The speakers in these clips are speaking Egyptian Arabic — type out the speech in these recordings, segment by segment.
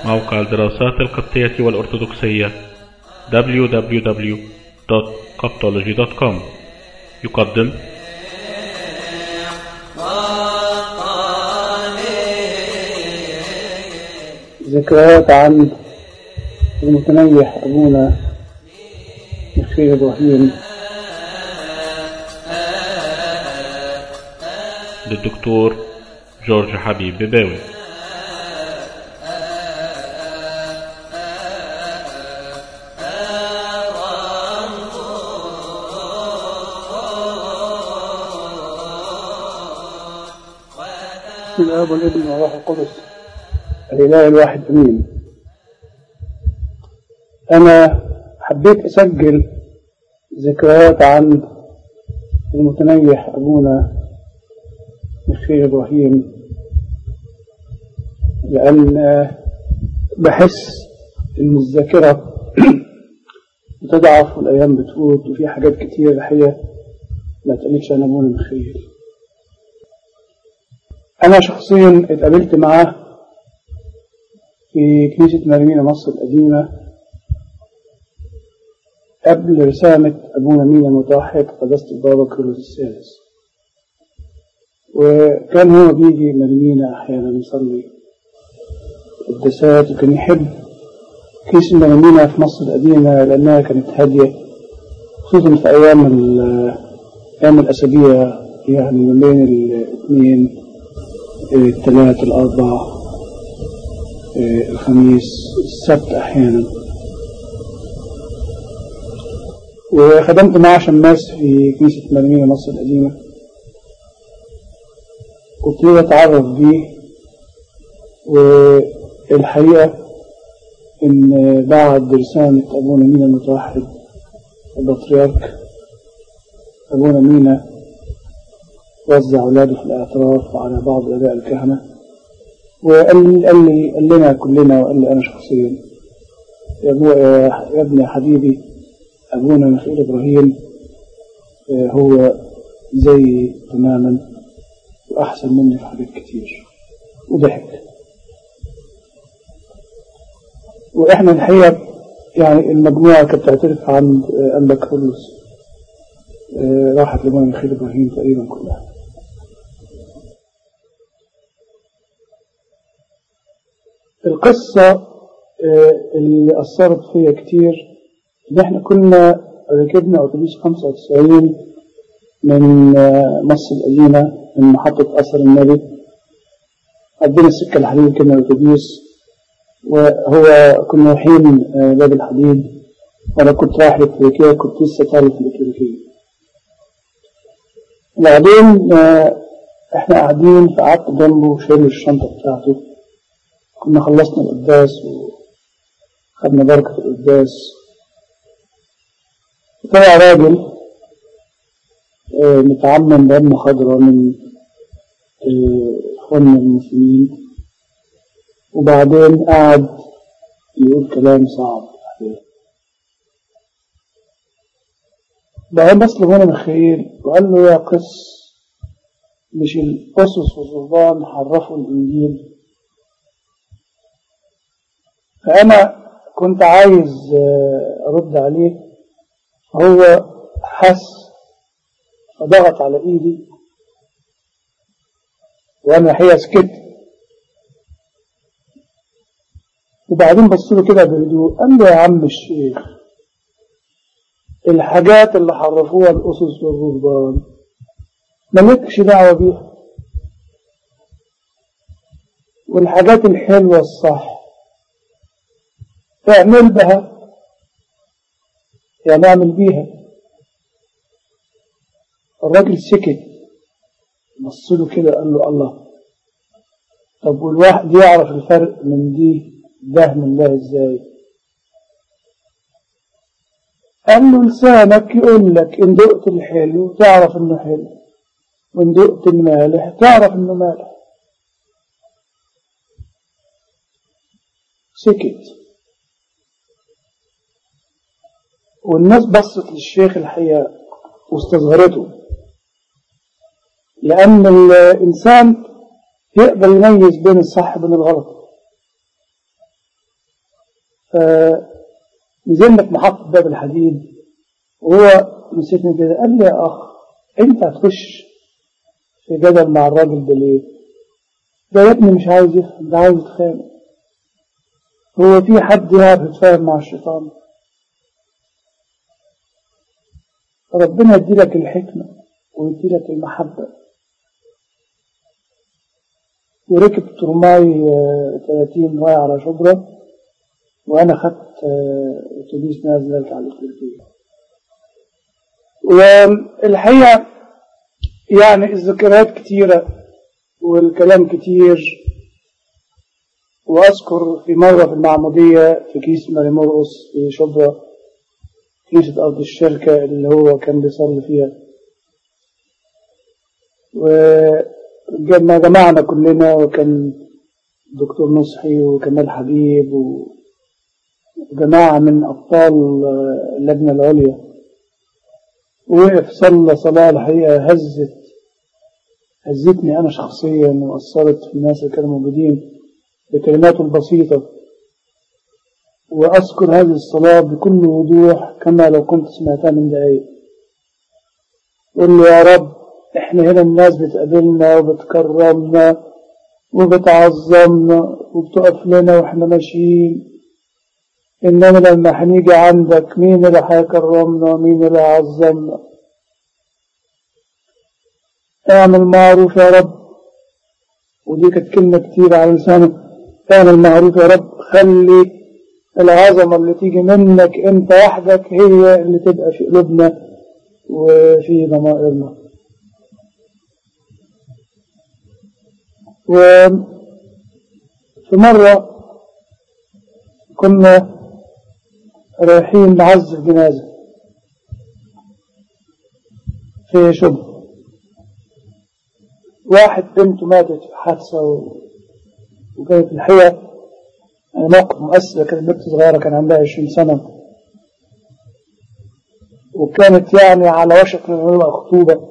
موقع الدراسات القبطية والأرثوذكسية www.coptology.com يقدم ذكريات عن المتنيح أبونا مخير إبراهيم للدكتور جورج حبيب بباوي بسم الآب والابن والروح القدس الإله الواحد أمين أنا حبيت أسجل ذكريات عن المتنيح أبونا مخير إبراهيم لأن بحس إن الذاكرة بتضعف والأيام بتفوت وفي حاجات كتير الحقيقة ما تقلقش عن أبونا مخير أنا شخصيا اتقابلت معاه في كنيسة مرمينا مصر القديمة قبل رسالة أبونا مينا المتوحد قداسة البابا كيرلس السادس وكان هو بيجي مرمينا أحيانا يصلي قداسات وكان يحب كنيسة مرمينا في مصر القديمة لأنها كانت هادية خصوصا في أيام أيام الأسابيع يعني ما بين الاثنين الثلاث الأربع الخميس السبت أحيانا وخدمت معه شماس في كنيسة مرمية مصر القديمة كنت لي أتعرف بيه والحقيقة إن بعد رسالة أبونا مينا المتوحد البطريرك أبونا مينا وزع أولاده في الاعتراف على بعض الآباء الكهنة وقال لي قال لي قال لنا كلنا وقال لي أنا شخصيا يا أبو يا ابني يا حبيبي أبونا مخير إبراهيم هو زي تماما وأحسن مني في حاجات كتير وضحك وإحنا الحقيقة يعني المجموعة كانت تعترف عند أنبا كارلوس راحت لأبونا مخير إبراهيم تقريبا كلها القصة اللي أثرت فيا كتير إن إحنا كنا ركبنا أتوبيس 95 من مصر القديمة من محطة أثر النبي عدينا السكة الحديد كنا الأتوبيس وهو كنا رايحين باب الحديد وأنا كنت رايح لتركيا كنت لسه طالب في تركيا وبعدين إحنا قاعدين فقعدت جنبه وشايل الشنطة بتاعته كنا خلصنا القداس وخدنا بركة القداس طلع راجل متعمم بعلم خضراء من إخواننا المسلمين وبعدين قعد يقول كلام صعب بعدين بص لابونا مخيل وقال له يا قس مش الأسس والرهبان حرفوا الإنجيل فأنا كنت عايز أرد عليه هو حس فضغط على إيدي وأنا هي سكت وبعدين بص له كده بهدوء قال له يا عم الشيخ الحاجات اللي حرفوها الأسس والرهبان مالكش دعوة بيها والحاجات الحلوة الصح اعمل بها يعني اعمل بيها الراجل سكت بص له كده قال له الله طب والواحد يعرف الفرق من دي ده من ده ازاي قال له لسانك يقول لك ان دقت الحلو تعرف انه حلو وان دقت المالح تعرف انه مالح سكت والناس بصت للشيخ الحقيقة واستصغرته لأن الإنسان يقدر يميز بين الصح وبين الغلط فنزلنا في محطة باب الحديد وهو مسكني كده قال لي يا أخ أنت هتخش في جدل مع الراجل ده ليه؟ ده يا ابني مش عاوز يفهم ده عاوز يتخانق هو في حد يعرف يتفاهم مع الشيطان ربنا يديلك الحكمة ويديلك المحبة وركب ترماي 30 رايح على شبرا وأنا خدت أتوبيس نازل أرجع للكلية والحقيقة يعني الذكريات كتيرة والكلام كتير وأذكر في مرة في المعمودية في كيس ماري مرقص في شبرا كنيسة أرض الشركة اللي هو كان بيصلي فيها وجمع جمعنا كلنا وكان دكتور نصحي وكمال حبيب وجماعة من أبطال اللجنة العليا وقف صلى صلاة الحقيقة هزت هزتني أنا شخصيا وأثرت في الناس اللي كانوا موجودين بكلماته البسيطة وأذكر هذه الصلاة بكل وضوح كما لو كنت سمعتها من دقايق قل له يا رب احنا هنا الناس بتقابلنا وبتكرمنا وبتعظمنا وبتقف لنا واحنا ماشيين إنما لما هنيجي عندك مين اللي هيكرمنا ومين اللي هيعظمنا اعمل معروف يا رب ودي كانت كلمة كتير على لسانه اعمل معروف يا رب خلي العظمة اللي تيجي منك انت وحدك هي اللي تبقى في قلوبنا وفي ضمائرنا وفي مرة كنا رايحين نعزف جنازة في شبه واحد بنته ماتت في حادثة و... وكانت الحقيقة موقف مؤثر كانت بنت صغيرة كان عندها 20 سنة وكانت يعني على وشك من عمرها خطوبة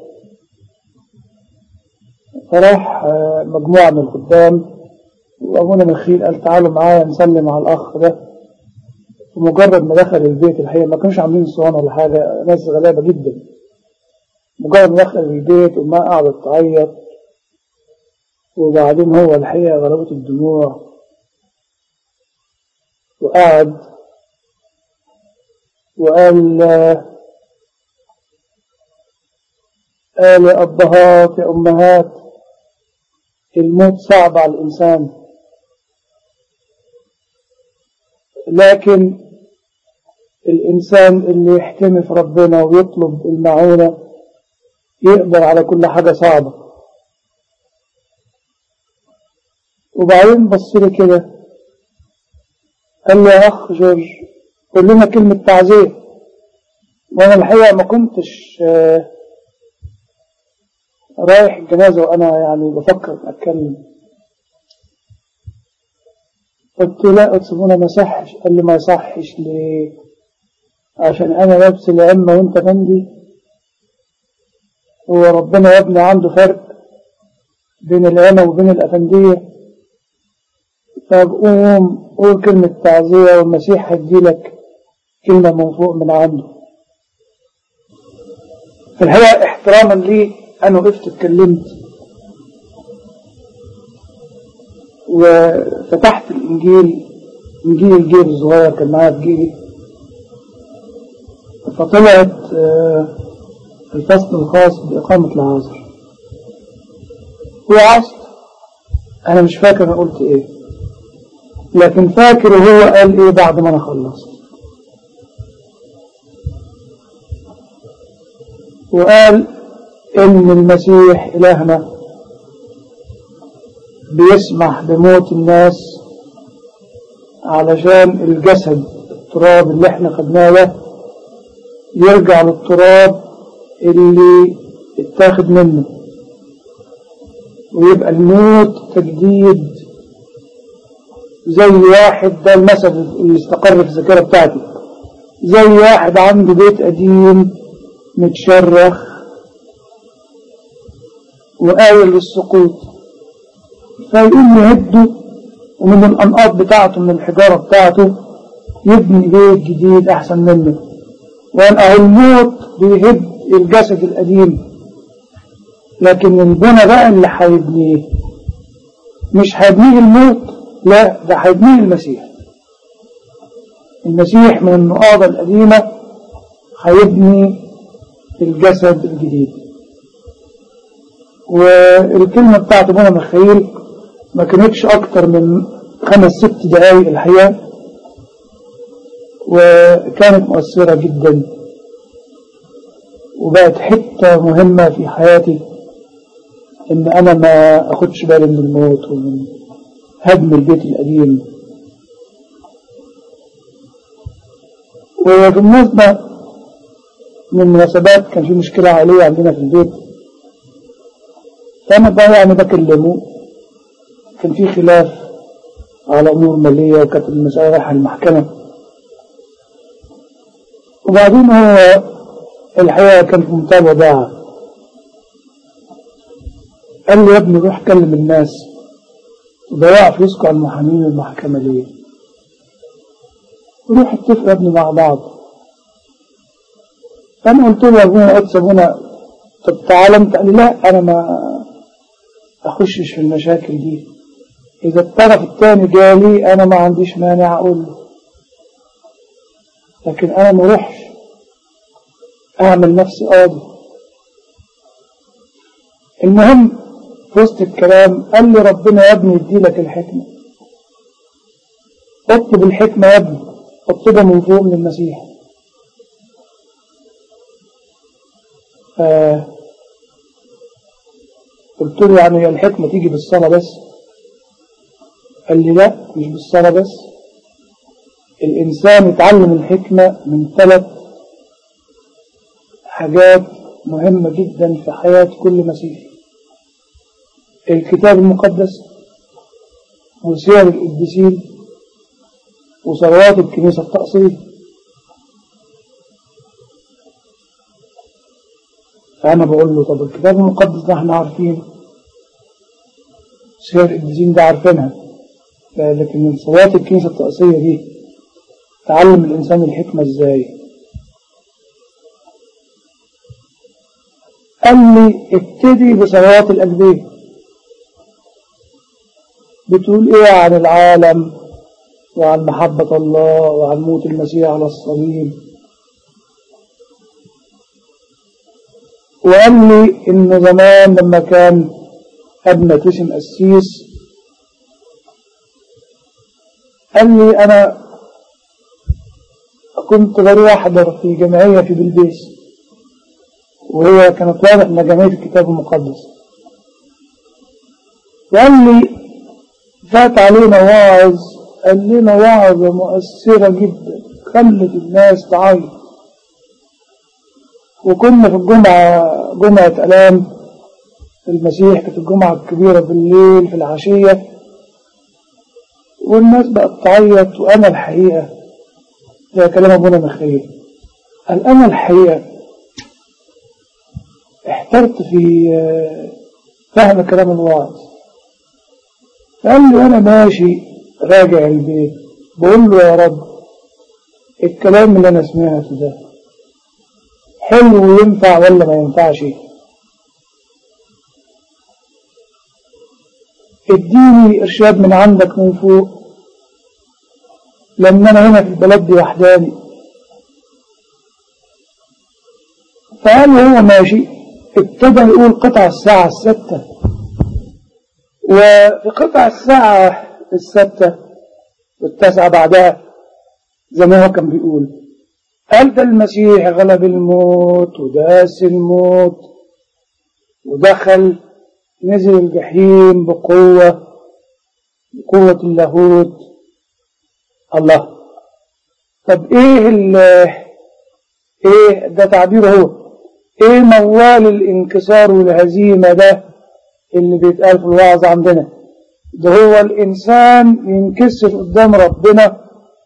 فراح مجموعة من الخدام وأبونا مخيل قال تعالوا معايا نسلم على الأخ ده ومجرد ما دخل البيت الحقيقة ما كانوش عاملين صوان ولا حاجة ناس غلابة جدا مجرد ما دخل البيت وما قعدت تعيط وبعدين هو الحقيقة غلبته الدموع وقعد وقال قال يا أبهات يا أمهات الموت صعب على الإنسان لكن الإنسان اللي يحتمي في ربنا ويطلب المعونة يقدر على كل حاجة صعبة وبعدين بص لي كده قال لي يا أخ جورج قول لنا كلمة تعزية وأنا الحقيقة ما كنتش رايح الجنازة وأنا يعني بفكر أتكلم قلت لا قلت ما يصحش قال لي ما يصحش ليه عشان أنا لابس العمة وأنت بندي هو ربنا يا ابني عنده فرق بين العمة وبين الأفندية طب قوم قول كلمة تعزية والمسيح هيديلك كلمة من فوق من عنده في الحقيقة احتراما لي أنا وقفت اتكلمت وفتحت الإنجيل إنجيل الجيب الصغير كان معايا في جيبي فطلعت الفصل الخاص بإقامة العصر وعصت أنا مش فاكر أنا قلت إيه لكن فاكر هو قال إيه بعد ما أنا خلصت وقال إن المسيح إلهنا بيسمح بموت الناس علشان الجسد التراب اللي احنا خدناه ده يرجع للتراب اللي اتاخد منه ويبقى الموت تجديد زي واحد ده المثل اللي استقر في الذاكرة بتاعتي زي واحد عنده بيت قديم متشرخ وقايل للسقوط فيقوم يهده ومن الأنقاض بتاعته من الحجارة بتاعته يبني بيت جديد أحسن منه وأن أهو الموت بيهد الجسد القديم لكن البنى بقى اللي هيبنيه مش هيبنيه الموت لا ده هيبنيه المسيح المسيح من النقاضة القديمة هيبني الجسد الجديد والكلمة بتاعت ابونا مخيل ما كانتش أكتر من خمس ست دقايق الحقيقة وكانت مؤثرة جدا وبقت حتة مهمة في حياتي إن أنا ما أخدش بالي من الموت ومن هدم البيت القديم وبالنسبة من المناسبات كان في مشكلة عائلية عندنا في البيت فأنا بقى يعني بكلمه كان في خلاف على أمور مالية وكانت المسألة رايحة المحكمة وبعدين هو الحقيقة كان في منتهى الوداعة قال لي يا ابني روح كلم الناس ضيع فلوسكم على المحامين والمحكمة ليه؟ روح اتفقوا يا ابني مع بعض فأنا قلت له يا ابونا قدس ابونا طب تعالى انت قال لي لا أنا ما أخشش في المشاكل دي إذا الطرف الثاني جالي أنا ما عنديش مانع أقول له لكن أنا ما اروحش أعمل نفسي قاضي المهم في وسط الكلام قال لي ربنا يا ابني يديلك الحكمة اطلب الحكمة يا ابني اطلبها من فوق من المسيح آه قلت له يعني الحكمة تيجي بالصلاة بس قال لي لا مش بالصلاة بس الإنسان يتعلم الحكمة من ثلاث حاجات مهمة جدا في حياة كل مسيحي الكتاب المقدس وسير القديسين وصلوات الكنيسة التأصيل فأنا بقول له طب الكتاب المقدس ده احنا عارفينه سير القديسين ده عارفينها لكن من صلوات الكنيسة التأصيلية دي تعلم الإنسان الحكمة إزاي قال لي ابتدي بصلوات الأجبية بتقول إيه عن العالم وعن محبة الله وعن موت المسيح على الصليب وقال لي إنه زمان لما كان ابنة اسم قسيس قال لي أنا كنت بروح أحضر في جمعية في بلبيس وهي كانت واضح إنها جمعية الكتاب المقدس وقال لي فات علينا واعظ قال لنا وعظة مؤثرة جدا خلت الناس تعيط وكنا في الجمعة جمعة ألام المسيح كانت الجمعة الكبيرة بالليل في العشية والناس بقت تعيط وأنا الحقيقة ده كلام أبونا مخيل قال أنا الحقيقة احترت في فهم كلام الواعظ قال لي وأنا ماشي راجع البيت بقول له يا رب الكلام اللي أنا سمعته ده حلو وينفع ولا ما ينفعش اديني إرشاد من عندك من فوق لأن أنا هنا في البلد دي وحداني فقال هو ماشي ابتدى يقول قطع الساعة الستة وفي قطع الساعة الستة والتاسعة بعدها زي ما هو كان بيقول قال ده المسيح غلب الموت وداس الموت ودخل نزل الجحيم بقوة بقوة اللاهوت الله طب ايه ال ايه ده تعبيره هو ايه موال الانكسار والهزيمة ده اللي بيتقال في الوعظ عندنا ده هو الانسان ينكسر قدام ربنا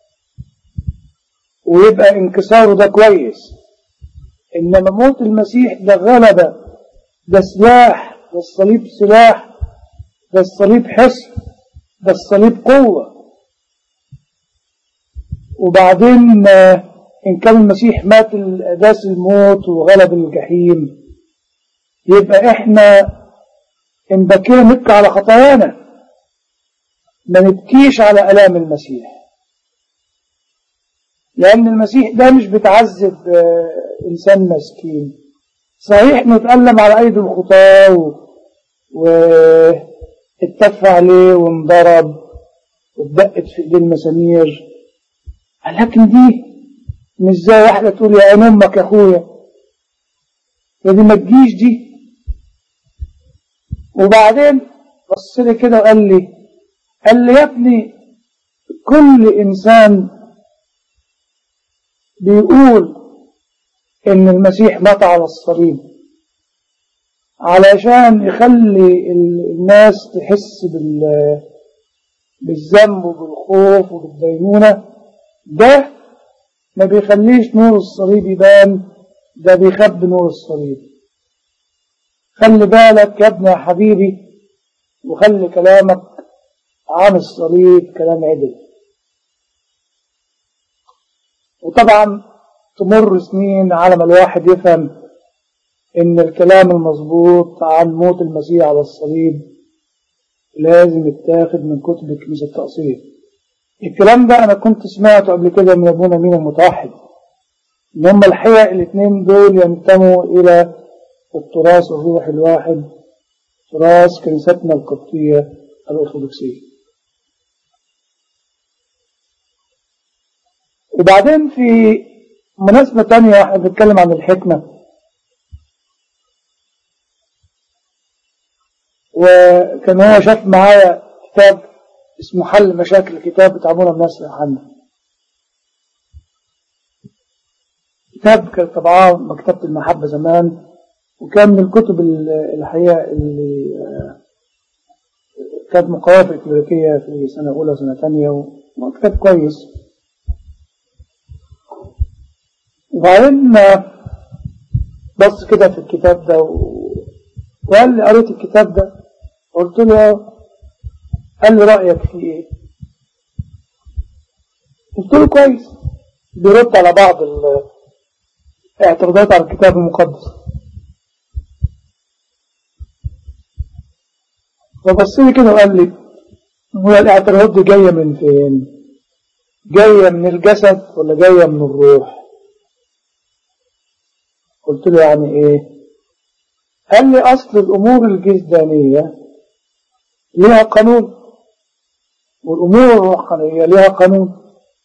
ويبقى انكساره ده كويس انما موت المسيح ده غلبة ده سلاح ده الصليب سلاح ده الصليب حصن ده الصليب قوة وبعدين آه، إن كان المسيح مات داس الموت وغلب الجحيم يبقى إحنا إن بكينا نبكي على خطايانا ما نبكيش على ألام المسيح لأن المسيح ده مش بتعذب آه، إنسان مسكين صحيح نتألم على أيدي الخطاة واتف عليه وانضرب واتدقت في ايديه المسامير لكن دي مش زي واحدة تقول يا عين أمك يا أخويا يا دي ما تجيش دي وبعدين بص لي كده وقال لي قال لي يا ابني كل إنسان بيقول إن المسيح مات على الصليب علشان يخلي الناس تحس بال بالذنب وبالخوف وبالدينونة ده ما بيخليش نور الصليب يبان ده بيخبي نور الصليب خلي بالك يا ابني يا حبيبي وخلي كلامك عن الصليب كلام عدل وطبعا تمر سنين على ما الواحد يفهم ان الكلام المظبوط عن موت المسيح على الصليب لازم يتاخد من كتب كنيسة التقصير الكلام ده انا كنت سمعته قبل كده من ابونا مين المتوحد ان هم الحقيقة الاثنين دول ينتموا الى التراث الروحي الواحد تراث كنيستنا القبطية الأرثوذكسية وبعدين في مناسبة تانية احنا بنتكلم عن الحكمة وكان هو شاف معايا كتاب اسمه حل مشاكل الكتاب بتاع منى الناس يوحنا كتاب كان طبعاه مكتبة المحبة زمان وكان من الكتب الحقيقة اللي كانت مقاومة في الكليريكية في سنة أولى وسنة ثانية وكتاب كويس وبعدين بص كده في الكتاب ده وقال لي قريت الكتاب ده قلت له قال لي رأيك فيه ايه قلت له كويس بيرد على بعض الاعتراضات على الكتاب المقدس فبص لي كده وقال لي هو الاعتراضات دي جايه من فين جايه من الجسد ولا جايه من الروح قلت له يعني ايه قال لي اصل الامور الجسدانيه لها قانون والأمور الروحانية لها قانون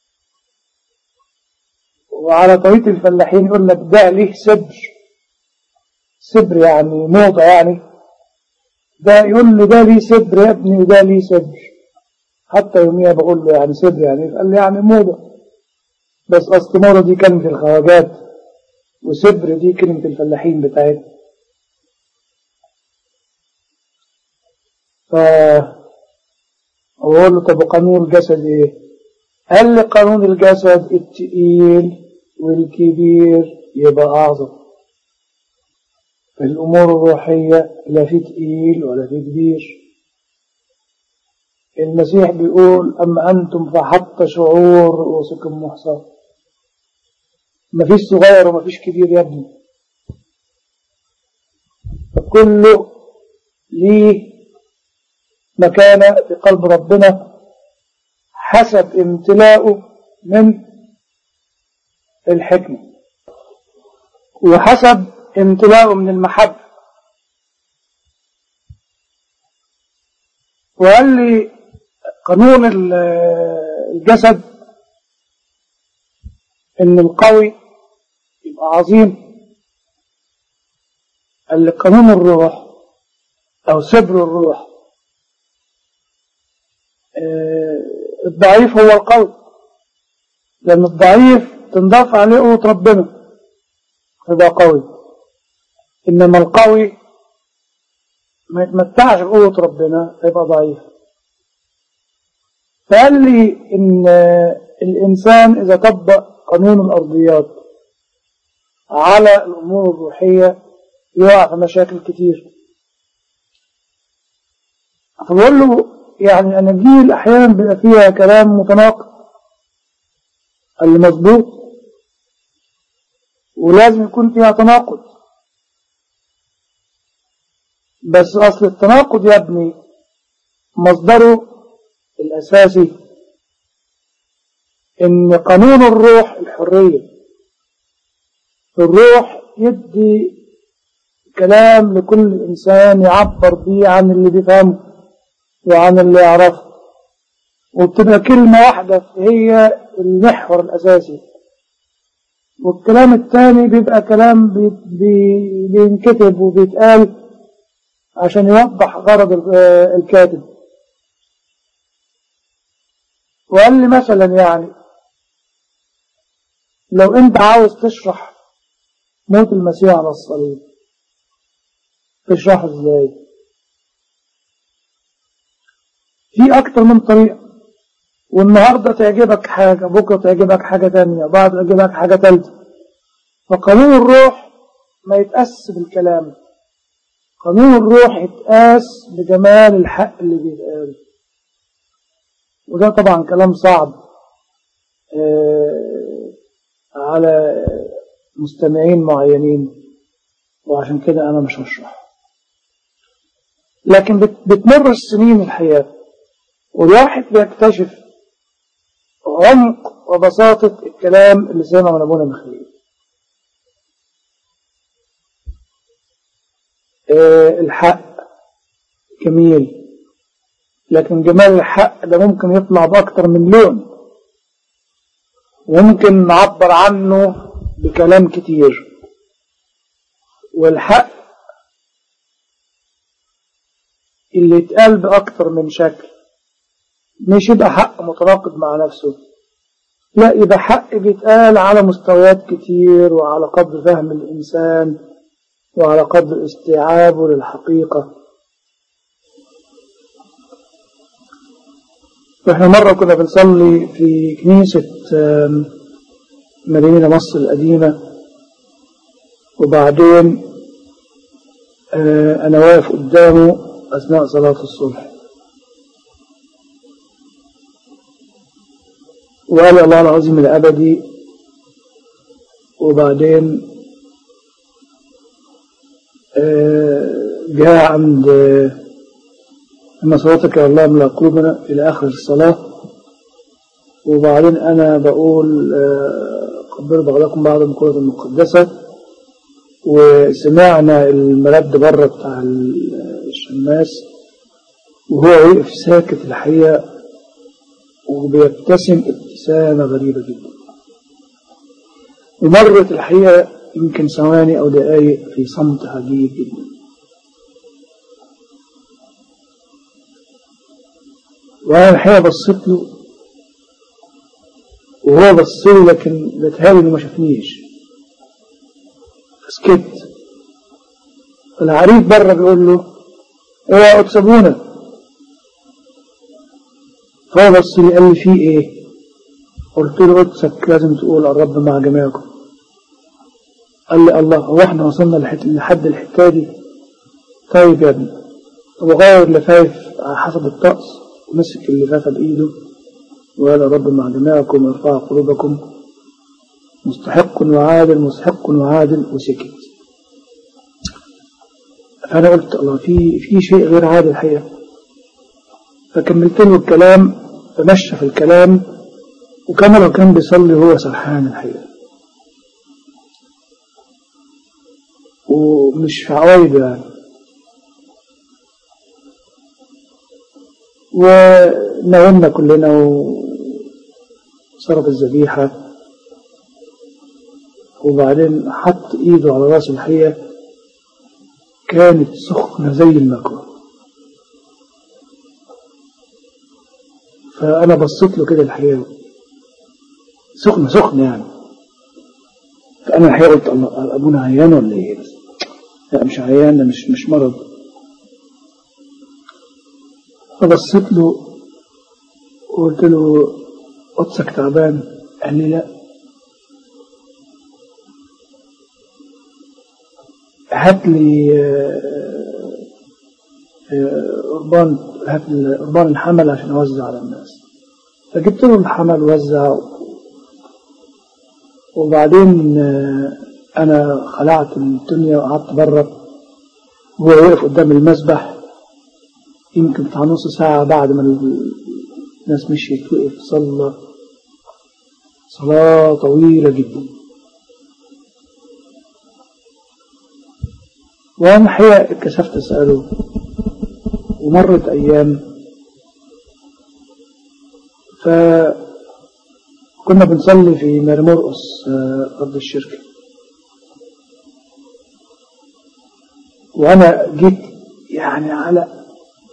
وعلى طريقة الفلاحين يقول لك ده ليه سبر سبر يعني موضة يعني ده يقول لي ده ليه سبر يا ابني وده ليه سبر حتى يوميها بقول له يعني سبر يعني قال لي يعني موضة بس أصل موضة دي كلمة الخواجات وسبر دي كلمة الفلاحين بتاعتنا ف أقول له طب قانون الجسد إيه؟ قال لي قانون الجسد التقيل والكبير يبقى أعظم في الأمور الروحية لا في تقيل ولا في كبير المسيح بيقول أما أنتم فحتى شعور رؤوسكم محصر مفيش صغير ومفيش كبير يا ابني فكله ليه مكانة في قلب ربنا حسب امتلاؤه من الحكمة وحسب امتلاؤه من المحبة وقال لي قانون الجسد ان القوي يبقى عظيم قال لي قانون الروح او سبر الروح الضعيف هو القوي لأن الضعيف تنضاف عليه قوة ربنا يبقى قوي إنما القوي ما يتمتعش بقوة ربنا يبقى ضعيف فقال لي إن الإنسان إذا طبق قانون الأرضيات على الأمور الروحية يقع في مشاكل كتير فبقول له يعني الأناجيل أحيانا بيبقى فيها كلام متناقض قال لي مظبوط ولازم يكون فيها تناقض بس أصل التناقض يا ابني مصدره الأساسي إن قانون الروح الحرية الروح يدي كلام لكل إنسان يعبر بيه عن اللي بيفهمه وعن اللي يعرفه وبتبقى كلمة واحدة هي المحور الأساسي والكلام الثاني بيبقى كلام بي بي بينكتب وبيتقال عشان يوضح غرض الكاتب وقال لي مثلا يعني لو انت عاوز تشرح موت المسيح على الصليب تشرحه ازاي في اكتر من طريقة والنهاردة تعجبك حاجة بكرة تعجبك حاجة تانية بعد تعجبك حاجة تالتة فقانون الروح ما يتقاس بالكلام قانون الروح يتقاس بجمال الحق اللي بيتقال وده طبعا كلام صعب آه على مستمعين معينين وعشان كده أنا مش هشرح لكن بتمر السنين الحياة والواحد بيكتشف عمق وبساطة الكلام اللي سمعه من أبونا مخيل أه الحق جميل لكن جمال الحق ده ممكن يطلع بأكتر من لون وممكن نعبر عنه بكلام كتير والحق اللي يتقال بأكتر من شكل مش يبقى حق متناقض مع نفسه لا يبقى حق بيتقال على مستويات كتير وعلى قدر فهم الإنسان وعلى قدر استيعابه للحقيقة واحنا مرة كنا بنصلي في كنيسة مدينة مصر القديمة وبعدين أنا واقف قدامه أثناء صلاة الصبح وقال الله العظيم الأبدي وبعدين جاء عند إن صلاتك يا الله من قلوبنا إلى آخر الصلاة وبعدين أنا بقول قبلوا بغلكم بعض المقولة المقدسة وسمعنا الملد بره بتاع الشماس وهو وقف ساكت الحقيقة وبيبتسم ابتسامة غريبة جدا ومرت الحقيقة يمكن ثواني أو دقايق في صمت عجيب جدا وأنا الحقيقة بصيت له وهو بص لي لكن بتهيألي إنه ما شافنيش فسكت العريف بره بيقول له ايه يا قدس ابونا فهو بص لي قال لي في ايه قلت له قدسك لازم تقول الرب مع جميعكم قال لي الله هو احنا وصلنا لحد الحكايه دي طيب يا ابني وغير اللفايف حسب الطقس ومسك اللفافه بايده وقال الرب مع جميعكم ارفع قلوبكم مستحق وعادل مستحق وعادل وسكت فأنا قلت الله في في شيء غير عادي الحقيقة فكملت له الكلام فمشى في الكلام وكان لو كان بيصلي هو سرحان الحقيقة ومش في عوايده يعني ونومنا كلنا وصرف الذبيحة وبعدين حط ايده على راس الحية كانت سخنة زي المكوى فأنا بصيت له كده الحقيقة سخنة سخنة يعني فأنا الحقيقة قلت الله أبونا عيان ولا إيه بس لا مش عيان ده مش مش مرض فبصيت له وقلت له قدسك تعبان قال لي لا هات لي قربان هات لي قربان الحمل عشان اوزع على الناس فجبت له الحمل وزع وبعدين آه، أنا خلعت الدنيا وقعدت بره وهو واقف قدام المسبح يمكن بتاع نص ساعة بعد ما الناس مشيت وقف صلى صلاة طويلة جدا وأنا الحقيقة اتكسفت أسأله ومرت أيام فكنا بنصلي في ماري مرقص آه، أرض الشركة وأنا جيت يعني على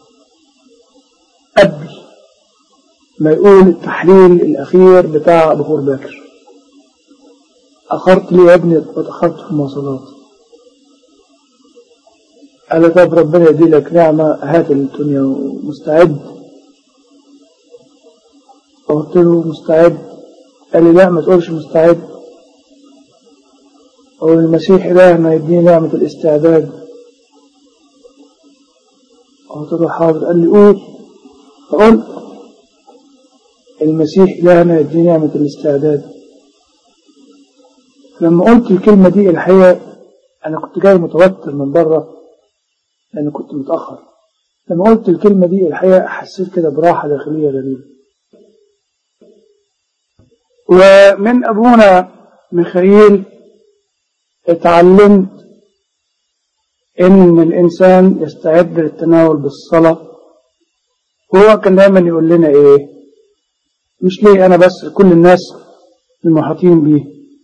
قبل ما يقول التحليل الأخير بتاع بخور باكر أخرت لي يا ابني وتأخرت في المواصلات قال له طب ربنا يدي لك نعمة هات الدنيا ومستعد قلت له مستعد قال لي لا ما تقولش مستعد أو المسيح إلهنا يديني نعمة الاستعداد قلت له حاضر قال لي قول فقلت المسيح إلهنا يديني نعمة الاستعداد لما قلت الكلمة دي الحقيقة أنا كنت جاي متوتر من بره لأن كنت متأخر لما قلت الكلمة دي الحقيقة حسيت كده براحة داخلية غريبة ومن أبونا ميخائيل اتعلمت إن الإنسان يستعد للتناول بالصلاة وهو كان دايما يقول لنا إيه مش ليه أنا بس كل الناس المحاطين بيه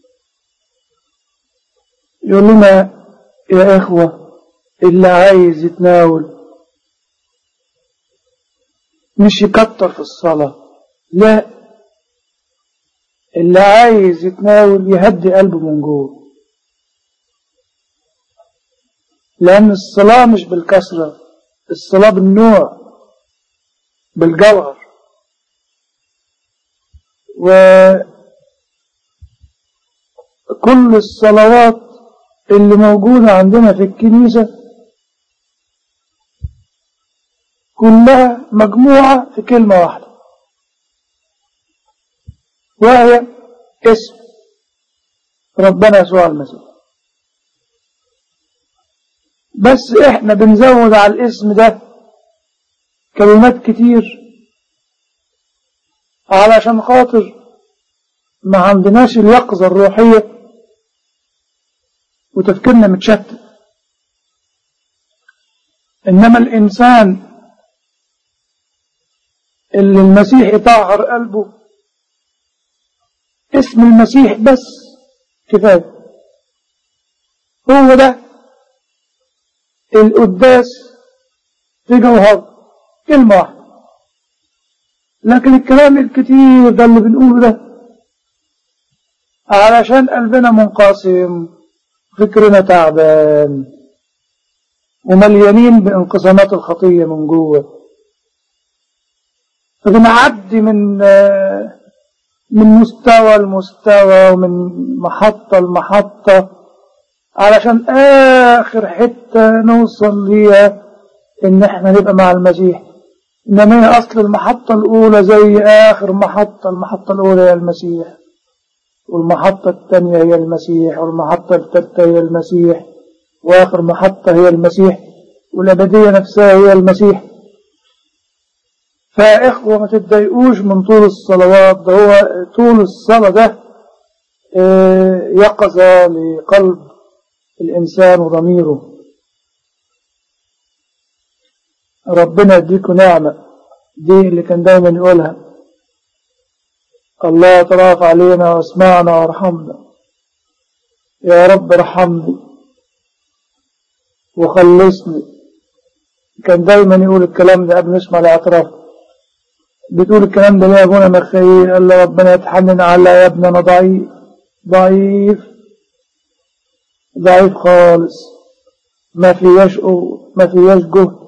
يقول لنا يا إخوة اللي عايز يتناول مش يكتر في الصلاة لا اللي عايز يتناول يهدي قلبه من جوه لأن الصلاة مش بالكسرة الصلاة بالنوع بالجوهر وكل الصلوات اللي موجودة عندنا في الكنيسة كلها مجموعة في كلمة واحدة وهي اسم ربنا يسوع المسيح بس احنا بنزود على الاسم ده كلمات كتير علشان خاطر ما عندناش اليقظة الروحية وتفكيرنا متشتت إنما الإنسان اللي المسيح يطهر قلبه اسم المسيح بس كفاية هو ده القداس في جوهر كلمة واحدة لكن الكلام الكتير ده اللي بنقوله ده علشان قلبنا منقسم فكرنا تعبان ومليانين بانقسامات الخطية من جوه فبنعدي من من مستوى لمستوى ومن محطة لمحطة علشان آخر حتة نوصل ليها إن إحنا نبقى مع المسيح إنما هي أصل المحطة الأولى زي آخر محطة المحطة الأولى هي المسيح والمحطة الثانية هي المسيح والمحطة الثالثة هي المسيح وآخر محطة هي المسيح والأبدية نفسها هي المسيح فإخوة ما تتضايقوش من طول الصلوات ده هو طول الصلاة ده يقظة لقلب الإنسان وضميره ربنا يديكم نعمة دي اللي كان دايما يقولها الله تراف علينا واسمعنا وارحمنا يا رب ارحمني وخلصني كان دايما يقول الكلام ده قبل ما يسمع الاعتراف بتقول الكلام ده ليه يا ابونا مخيل قال له ربنا يتحنن على يا ابني انا ضعيف ضعيف ضعيف خالص ما فياش ما فياش جهد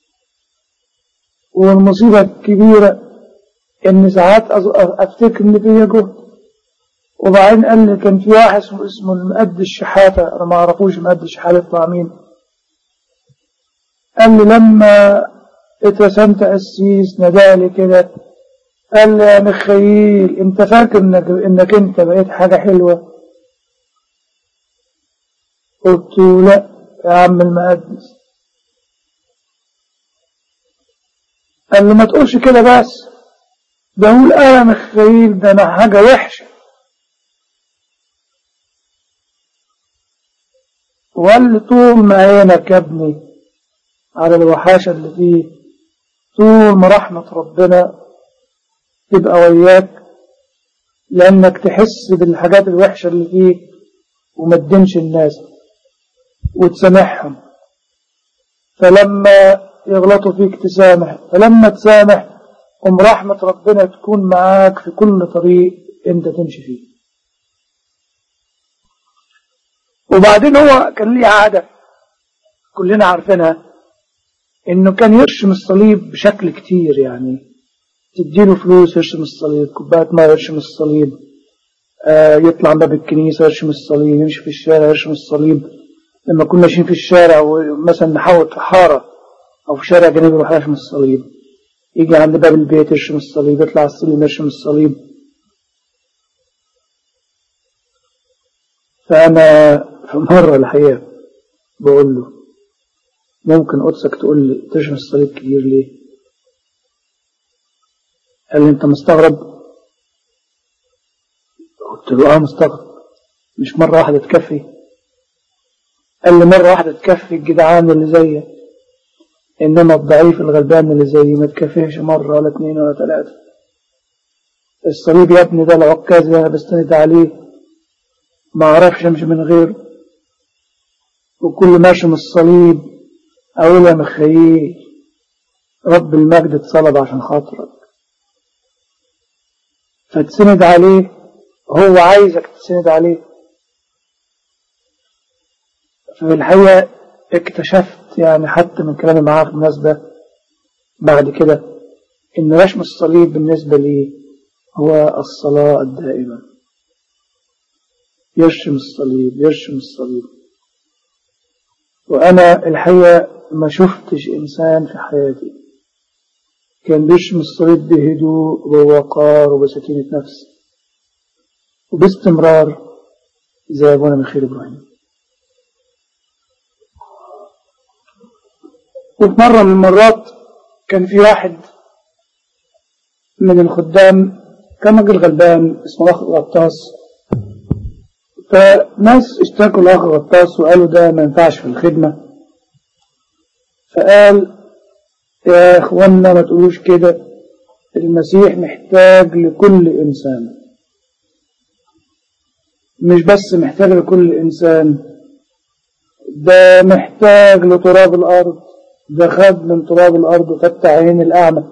والمصيبة الكبيرة إن ساعات أفتكر إن فيا جهد وبعدين قال لي كان في واحد اسمه اسمه المقد الشحاتة أنا ما أعرفوش مقد الشحاتة يطلع مين قال لي لما اترسمت قسيس نادالي كده قال لي يا مخيل انت فاكر انك, انك انت بقيت حاجة حلوة قلت له لا يا عم المقدس قال له ما تقولش كده بس ده هو الألم الخيل ده أنا حاجة وحشة وقال لي طول ما عينك يا ابني على الوحاشة اللي فيه طول ما رحمة ربنا تبقى وياك لأنك تحس بالحاجات الوحشة اللي فيك وما تدينش الناس وتسامحهم فلما يغلطوا فيك تسامح فلما تسامح قم رحمة ربنا تكون معاك في كل طريق انت تمشي فيه وبعدين هو كان ليه عادة كلنا عارفينها انه كان يرشم الصليب بشكل كتير يعني تديله فلوس يرشم الصليب كوباية ماء يرشم الصليب آه يطلع من باب الكنيسة يرشم الصليب يمشي في الشارع يرشم الصليب لما كنا ماشيين في الشارع ومثلا نحاول في حارة أو في شارع جانبي يروح يرشم الصليب يجي عند باب البيت يرشم الصليب يطلع على السلم يرشم الصليب فأنا في مرة الحقيقة بقول له ممكن قدسك تقول لي ترشم الصليب كتير ليه؟ قال لي أنت مستغرب؟ قلت له آه مستغرب مش مرة واحدة تكفي قال لي مرة واحدة تكفي الجدعان اللي زيك إنما الضعيف الغلبان اللي زيي ما تكفيش مرة ولا اتنين ولا تلاتة الصليب يا ابني ده العكاز اللي أنا بستند عليه ما أعرفش أمشي من غيره وكل ماشي من الصليب أقول يا مخيل رب المجد اتصلب عشان خاطرك فتسند عليه هو عايزك تسند عليه في الحقيقة اكتشفت يعني حتى من كلامي معاه في المناسبة بعد كده إن رشم الصليب بالنسبة لي هو الصلاة الدائمة يرشم الصليب يرشم الصليب وأنا الحقيقة ما شفتش إنسان في حياتي كان بيرشم الصليب بهدوء ووقار وبسكينة نفس وباستمرار زي أبونا مخير إبراهيم وفي مرة من المرات كان في واحد من الخدام كان راجل غلبان اسمه أخ غطاس فناس اشتكوا الأخ غطاس وقالوا ده ما ينفعش في الخدمة فقال يا إخوانا ما تقولوش كده المسيح محتاج لكل إنسان مش بس محتاج لكل إنسان ده محتاج لتراب الأرض ده خد من تراب الأرض وفتح عين الأعمى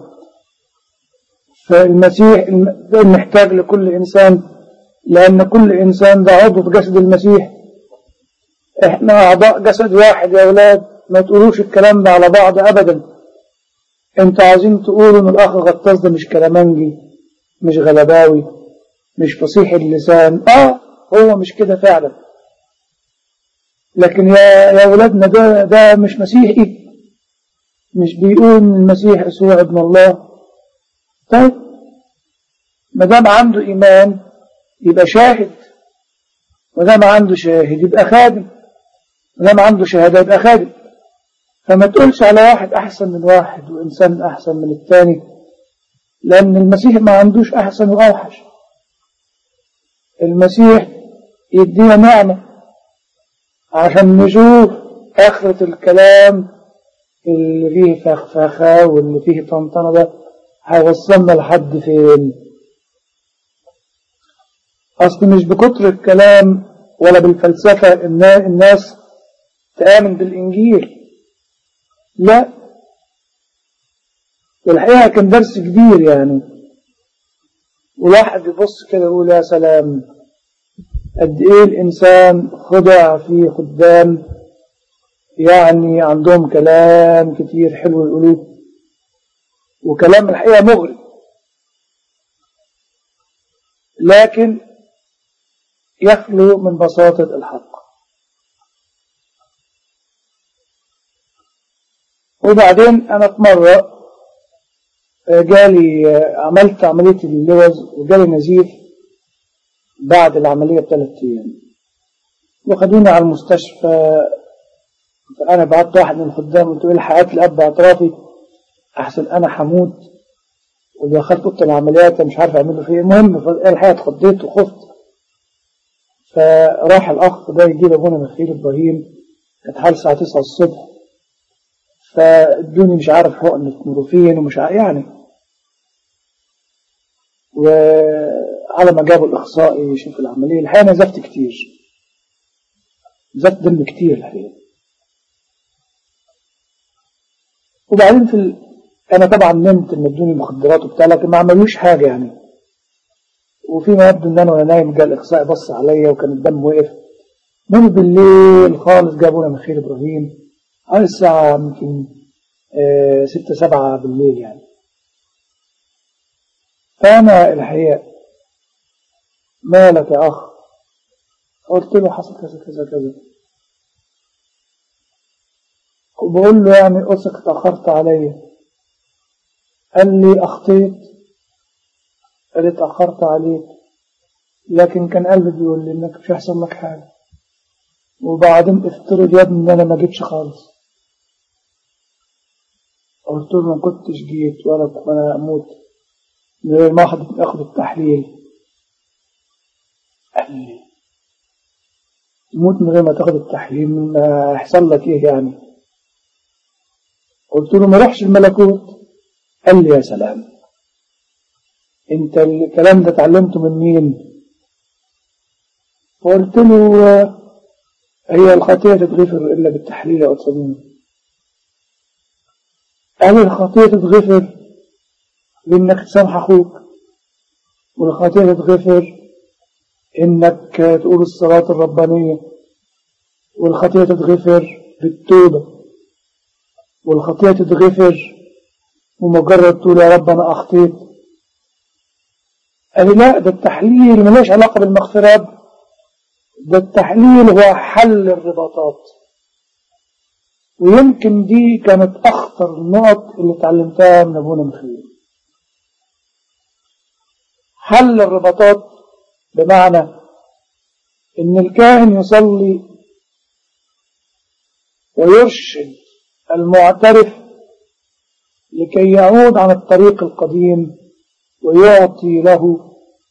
فالمسيح محتاج لكل إنسان لأن كل إنسان ده عضو في جسد المسيح إحنا أعضاء جسد واحد يا أولاد ما تقولوش الكلام ده على بعض أبدا أنتوا عايزين تقولوا إن الأخ غطاس ده مش كلامنجي مش غلباوي مش فصيح اللسان آه هو مش كده فعلا لكن يا يا أولادنا ده ده مش مسيحي مش بيقول إن المسيح يسوع ابن الله طيب ما دام عنده إيمان يبقى شاهد ما دام عنده شاهد يبقى خادم ما دام عنده شهادة يبقى خادم فما تقولش على واحد أحسن من واحد وإنسان أحسن من الثاني لأن المسيح ما عندوش أحسن وأوحش المسيح يدينا نعمة عشان نشوف آخرة الكلام اللي فيه فخفخة واللي فيه طنطنة ده هيوصلنا لحد فين أصل مش بكتر الكلام ولا بالفلسفة الناس تآمن بالإنجيل لا والحقيقة كان درس كبير يعني والواحد يبص كده يقول يا سلام قد ايه الانسان خدع في خدام يعني عندهم كلام كتير حلو يقولوه وكلام الحقيقة مغري لكن يخلو من بساطة الحق وبعدين أنا في مرة جالي عملت عملية اللوز وجالي نزيف بعد العملية بثلاث أيام وخدوني على المستشفى أنا بعت واحد من الخدام قلت له الحقات الأب اعترافي أحسن أنا حموت ودخلت أوضة العمليات مش عارف أعمل له فيه المهم الحقيقة اتخضيت وخفت فراح الأخ ده يجيب أبونا مخيل إبراهيم كانت حوالي الساعة 9 الصبح فادوني مش عارف حقنة مورفين ومش عارف يعني وعلى ما جابوا الإخصائي يشوف العملية الحقيقة نزفت كتير نزفت دم كتير الحقيقة وبعدين في ال... أنا طبعا نمت إن ادوني مخدرات وبتاع لكن ما عملوش حاجة يعني وفيما يبدو إن أنا وأنا نايم جاء الإخصائي بص عليا وكان الدم وقف من بالليل خالص جابونا من خير إبراهيم على الساعة يمكن آه ستة سبعة بالليل يعني فأنا الحقيقة مالك يا أخ قلت له حصل كذا كذا كذا وبقول له يعني قصك تأخرت عليا قال لي أخطيت قال لي تأخرت عليك لكن كان قلبي بيقول لي إنك مش هيحصل لك حاجة وبعدين افترض يا ابني إن أنا ما جيتش خالص قلت له ما كنتش جيت ولا أنا أموت من غير ما أخد التحليل قال لي تموت من غير ما تاخد التحليل ما هيحصل لك إيه يعني قلت له ما روحش الملكوت قال لي يا سلام انت الكلام ده اتعلمته من مين فقلت له هي الخطيئة تتغفر إلا بالتحليل يا أتصدون قال الخطيئة تتغفر بإنك تسامح أخوك والخطيئة تتغفر إنك تقول الصلاة الربانية والخطيئة تتغفر بالتوبة والخطيئة تتغفر ومجرد تقول يا رب أنا أخطيت قال لا ده التحليل ملاش علاقة بالمغفرة ده التحليل هو حل الرباطات ويمكن دي كانت أخطر النقط اللي اتعلمتها من أبونا مخيل حل الرباطات بمعنى إن الكاهن يصلي ويرشد المعترف لكي يعود عن الطريق القديم ويعطي له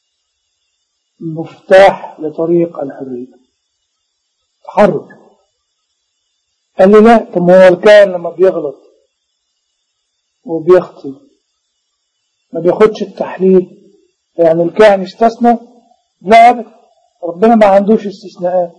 مفتاح لطريق الحرية تحرك قال لي لا طب هو الكائن لما بيغلط وبيخطي ما بياخدش التحليل يعني الكائن استثنى لا أبدا ربنا ما عندوش استثناءات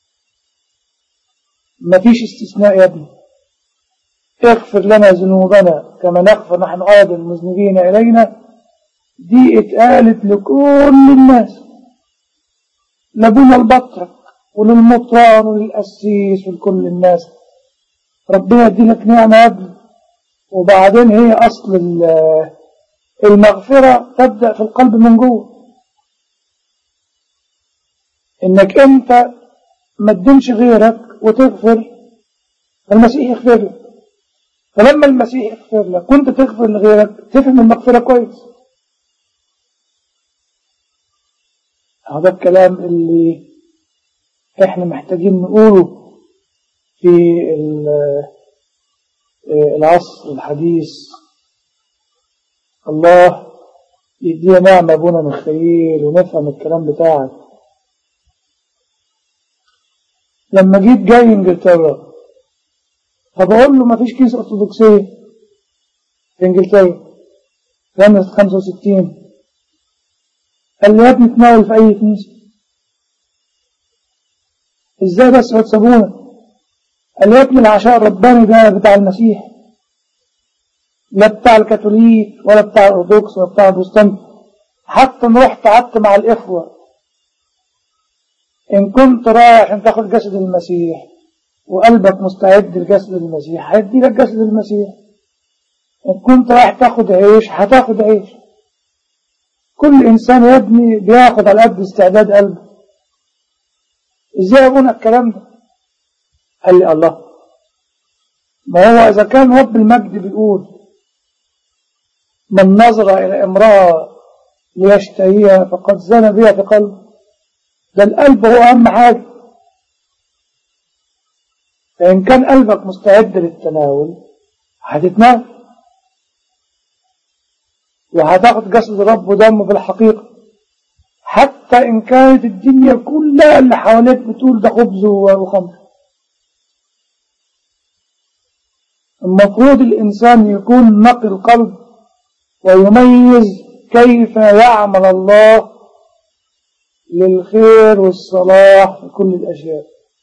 ما فيش استثناء يا ابني اغفر لنا ذنوبنا كما نغفر نحن أيضا المذنبين إلينا دي اتقالت لكل الناس لابونا البطرك وللمطران وللقسيس ولكل الناس ربنا يديلك نعمة يا ابني وبعدين هي أصل المغفرة تبدأ في القلب من جوه إنك أنت ما تدينش غيرك وتغفر المسيح يغفر لك فلما المسيح يغفر لك كنت تغفر لغيرك تفهم المغفرة كويس هذا الكلام اللي احنا محتاجين نقوله في العصر الحديث الله يدينا نعمة ابونا مخيل ونفهم الكلام بتاعك لما جيت جاي انجلترا فبقول له ما فيش كنيسة ارثوذكسية في انجلترا سنة 65 قال لي يا ابني تناول في اي كنيسة ازاي بس هتسابونا قال لي يا ابني العشاء الرباني ده بتاع المسيح لا بتاع الكاثوليك ولا بتاع الارثوذكس ولا بتاع البروتستانت حتى انا رحت قعدت مع الاخوه ان كنت رايح عشان تاخد جسد المسيح وقلبك مستعد لجسد المسيح هيدي لك جسد المسيح ان كنت رايح تاخد عيش هتاخد عيش كل انسان يا ابني بياخد على قد استعداد قلبه ازاي ابونا الكلام ده قال لي الله ما هو اذا كان رب المجد بيقول من نظر الى امراه ليشتهيها فقد زنى بها في قلبه ده القلب هو اهم حاجه فإن كان قلبك مستعد للتناول هتتناول وهتاخد جسد رب ودمه في الحقيقة حتى إن كانت الدنيا كلها اللي حواليك بتقول ده خبز وخمر المفروض الإنسان يكون نقي القلب ويميز كيف يعمل الله للخير والصلاح في كل الأشياء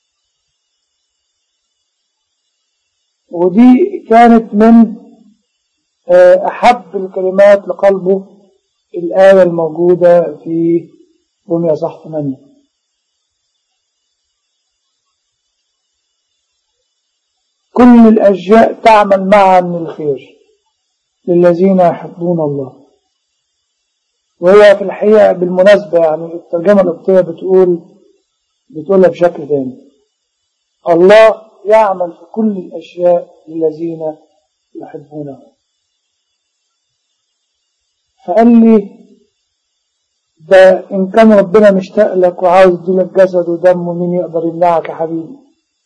ودي كانت من أحب الكلمات لقلبه الآية الموجودة في رمية صح 8 كل الأشياء تعمل معا للخير للذين يحبون الله وهي في الحقيقة بالمناسبة يعني الترجمة القبطية بتقول بتقولها بشكل ثاني الله يعمل في كل الأشياء للذين يحبونه فقال لي ده إن كان ربنا مشتاق لك وعاوز يديلك جسد ودم مين يقدر يمنعك يا حبيبي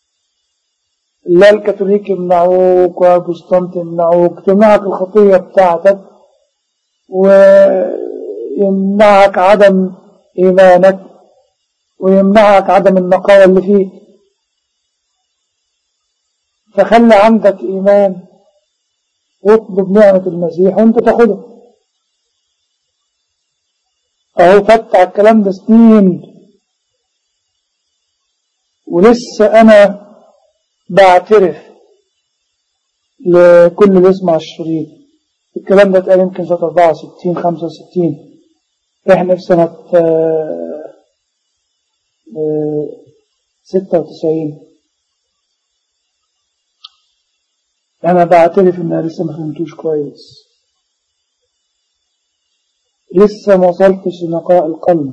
لا الكاثوليك يمنعوك ولا البروتستانت يمنعوك تمنعك الخطية بتاعتك ويمنعك عدم إيمانك ويمنعك عدم النقاوة اللي فيك فخلي عندك إيمان واطلب نعمة المسيح وانت تاخدها اهو فات على الكلام ده سنين ولسه انا بعترف لكل اللي يسمع الشريط الكلام ده اتقال يمكن سنة 64 65 احنا في سنة 96 انا بعترف ان انا لسه ما فهمتوش كويس لسه ما وصلتش لنقاء القلب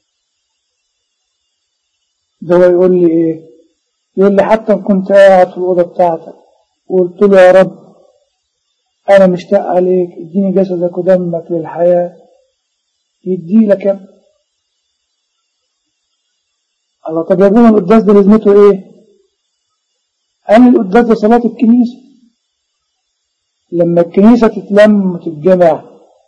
ده هو يقول لي ايه يقول لي حتى كنت قاعد في الأوضة بتاعتك وقلت له يا رب أنا مشتاق عليك اديني جسدك ودمك للحياة يدي لك يا الله طب يا ابونا القداس ده لازمته ايه؟ قال القداس ده صلاة الكنيسة لما الكنيسة تتلم وتتجمع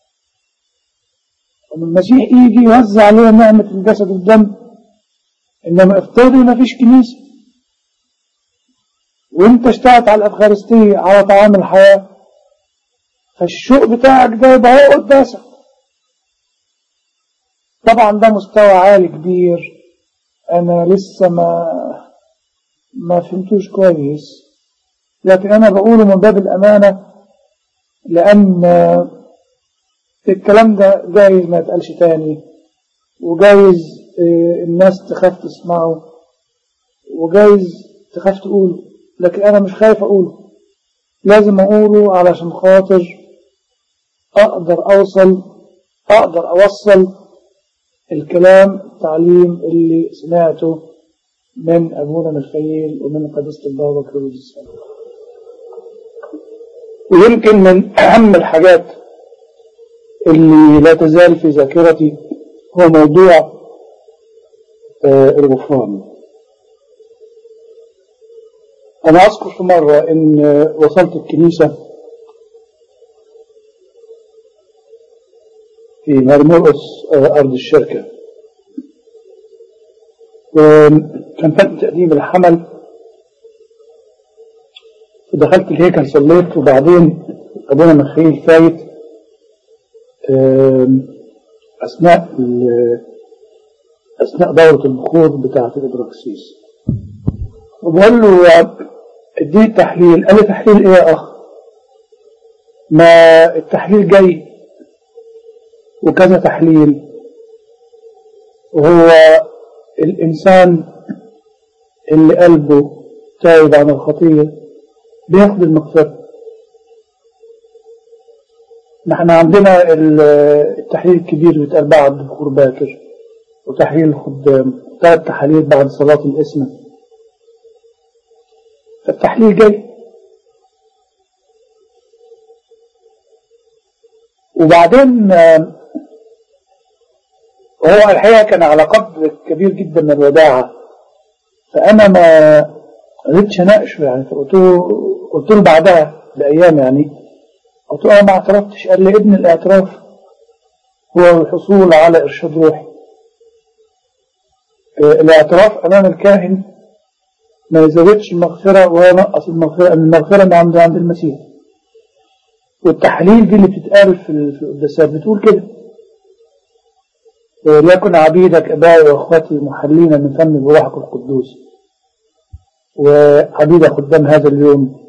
المسيح يجي يوزع عليها نعمة الجسد والدم إنما افترضي ما فيش كنيسة وانت اشتغلت على الأفخارستية على طعام الحياة فالشوق بتاعك ده يبقى هو قداسك طبعا ده مستوى عالي كبير أنا لسه ما ما فهمتوش كويس لكن أنا بقوله من باب الأمانة لأن الكلام ده جايز ما يتقالش تاني وجايز الناس تخاف تسمعه وجايز تخاف تقوله لكن أنا مش خايف أقوله لازم أقوله علشان خاطر أقدر أوصل أقدر أوصل الكلام التعليم اللي سمعته من أبونا ميخائيل ومن قداسة البابا كروز ويمكن من أهم الحاجات اللي لا تزال في ذاكرتي هو موضوع الغفران أنا أذكر في مرة إن وصلت الكنيسة في مرمرقص أرض الشركة وكان فات تقديم الحمل ودخلت الهيكل صليت وبعدين أبونا مخيل فايت أثناء أثناء دورة البخور بتاعة الإبراكسيس وبقول له اديني التحليل قال لي تحليل ايه يا اخ ما التحليل جاي وكذا تحليل وهو الانسان اللي قلبه تائب عن الخطيه بياخد المغفره نحن عندنا التحليل الكبير بيتقال بعد بخور باكر وتحليل الخدام ثلاث تحاليل بعد صلاة الاسم فالتحليل جاي وبعدين هو الحقيقة كان على قدر كبير جدا من الوداعة فأنا ما ما قدرتش اناقشه يعني قلت له قلت له بعدها بايام يعني قلت له انا ما اعترفتش قال لي ابن الاعتراف هو الحصول على ارشاد روحي الاعتراف امام الكاهن ما يزودش المغفرة ولا ينقص المغفرة المغفرة من عند عند المسيح والتحليل دي اللي بتتقال في القداسات بتقول كده ليكن عبيدك ابائي واخوتي محلين من فم بروحك القدوس وعبيد خدام هذا اليوم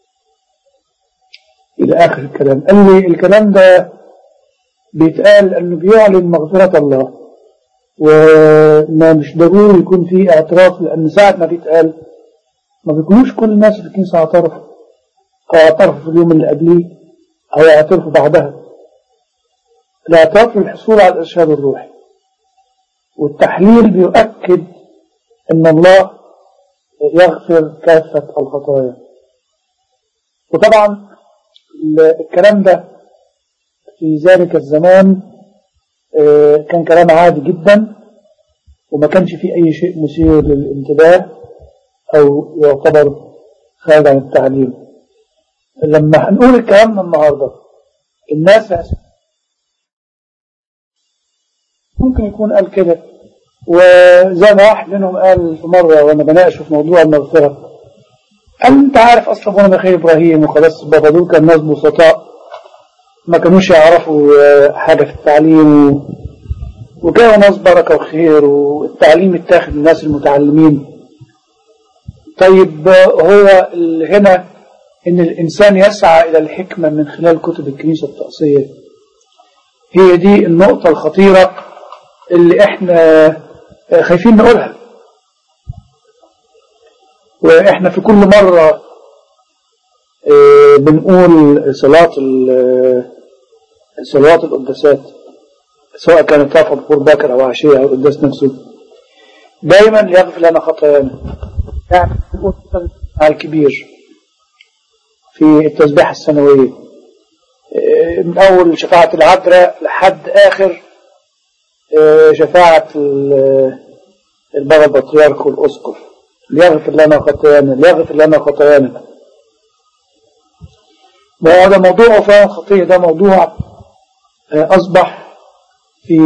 الى اخر الكلام قال لي الكلام ده بيتقال انه بيعلن مغفرة الله وما مش ضروري يكون فيه اعتراف لان ساعة ما بيتقال ما بيكونوش كل الناس في الكنيسة اعترفوا او اعترفوا في اليوم اللي قبليه او اعترفوا بعدها الاعتراف للحصول على الارشاد الروحي والتحليل بيؤكد ان الله يغفر كافة الخطايا وطبعا الكلام ده في ذلك الزمان كان كلام عادي جدا وما كانش فيه أي شيء مثير للانتباه أو يعتبر خارج عن التعليم لما هنقول الكلام النهاردة الناس ممكن يكون قال كده وزي ما واحد منهم قال في مرة وأنا بناقشه في موضوع المغفرة قال أنت عارف أصلا أبونا ميخائيل إبراهيم وخلاص بابا دول كان ناس بسطاء ما كانوش يعرفوا حاجة في التعليم وكانوا ناس بركة وخير والتعليم اتاخد من الناس المتعلمين طيب هو هنا ان الانسان يسعى الى الحكمة من خلال كتب الكنيسة التقصية هي دي النقطة الخطيرة اللي احنا خايفين نقولها واحنا في كل مرة بنقول صلاة صلوات القداسات سواء كانت رفع بخور باكر أو عشية أو القداس نفسه دايما ليغفر لنا خطايانا يعني على الكبير في التسبيحة السنوية من أول شفاعة العذراء لحد آخر شفاعة البابا البطريرك والأسقف ليغفر لنا خطايانا ليغفر لنا خطايانا وهذا موضوع وفاة الخطية ده موضوع أصبح في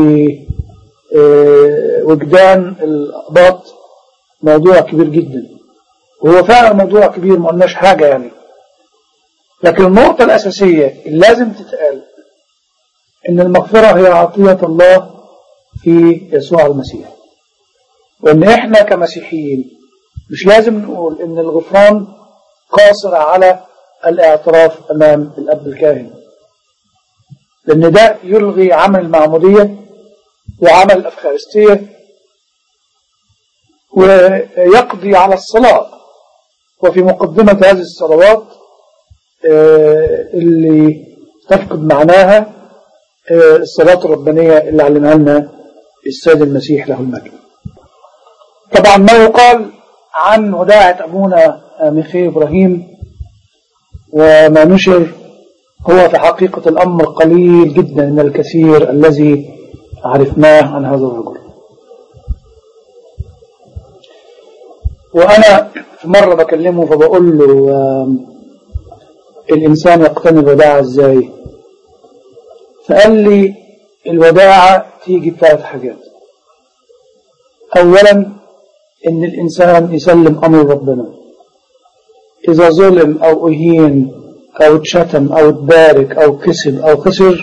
وجدان الأقباط موضوع كبير جدا وهو فعلا موضوع كبير ما قلناش حاجة يعني لكن النقطة الأساسية اللي لازم تتقال إن المغفرة هي عطية الله في يسوع المسيح وإن إحنا كمسيحيين مش لازم نقول إن الغفران قاصر على الاعتراف أمام الأب الكاهن لأن ده يلغي عمل المعمودية وعمل الأفخارستية ويقضي على الصلاة وفي مقدمة هذه الصلوات اللي تفقد معناها الصلاة الربانية اللي علمها لنا السيد المسيح له المجد طبعا ما يقال عن وداعة أبونا ميخائيل إبراهيم وما نشر هو في حقيقة الأمر قليل جدا من الكثير الذي عرفناه عن هذا الرجل وأنا في مرة بكلمه فبقول له الإنسان يقتني الوداعة إزاي فقال لي الوداعة تيجي بثلاث حاجات أولا إن الإنسان يسلم أمر ربنا إذا ظلم أو أهين أو اتشتم أو اتبارك أو كسب أو خسر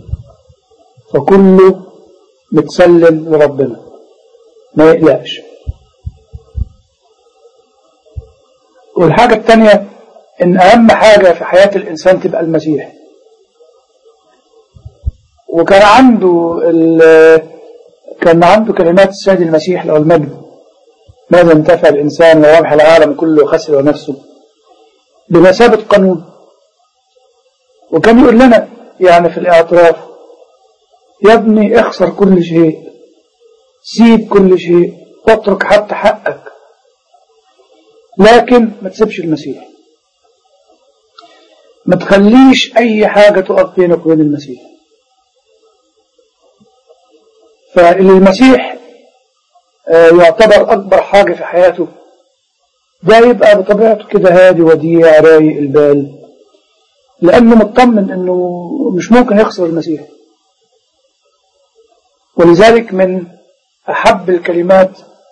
فكله متسلم لربنا ما يقلقش والحاجة الثانية إن أهم حاجة في حياة الإنسان تبقى المسيح وكان عنده كان عنده كلمات السيد المسيح له المجد ماذا انتفع الإنسان لو ربح العالم كله وخسر نفسه بمثابة قانون وكان يقول لنا يعني في الاعتراف يا ابني اخسر كل شيء سيب كل شيء واترك حتى حقك لكن ما تسيبش المسيح ما تخليش اي حاجة تقف بينك وبين المسيح فالمسيح يعتبر اكبر حاجة في حياته ده يبقى بطبيعته كده هادي وديع رايق البال لأنه مطمن أنه مش ممكن يخسر المسيح ولذلك من أحب الكلمات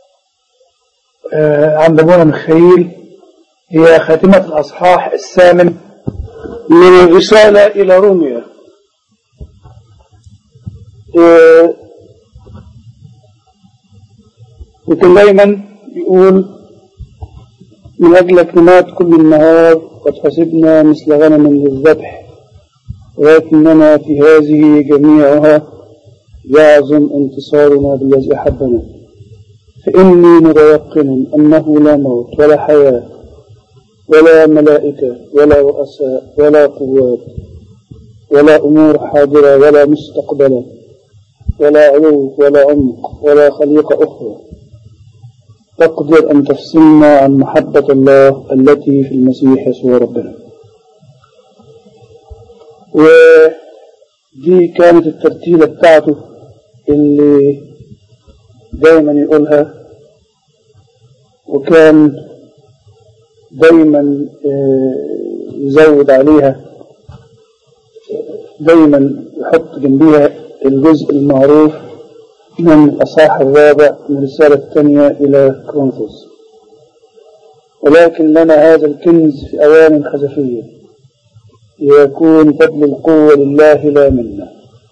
عند أبونا مخيل هي خاتمة الأصحاح الثامن من الرسالة إلى روميا وكان دايما يقول من أجلك نمات كل النهار قد حسبنا مثل غنم للذبح ولكننا في هذه جميعها يعظم انتصارنا بالذي أحبنا فإني متيقن أنه لا موت ولا حياة ولا ملائكة ولا رؤساء ولا قوات ولا أمور حاضرة ولا مستقبلة ولا علو ولا عمق ولا خليقة أخرى تقدر أن تفصلنا عن محبة الله التي في المسيح يسوع ربنا ودي كانت الترتيلة بتاعته اللي دايما يقولها وكان دايما يزود عليها دايما يحط جنبيها الجزء المعروف من الأصحاح الرابع من الرسالة الثانية إلى كرونثوس ولكن لنا هذا الكنز في أوان خزفية ليكون فضل القوة لله لا منا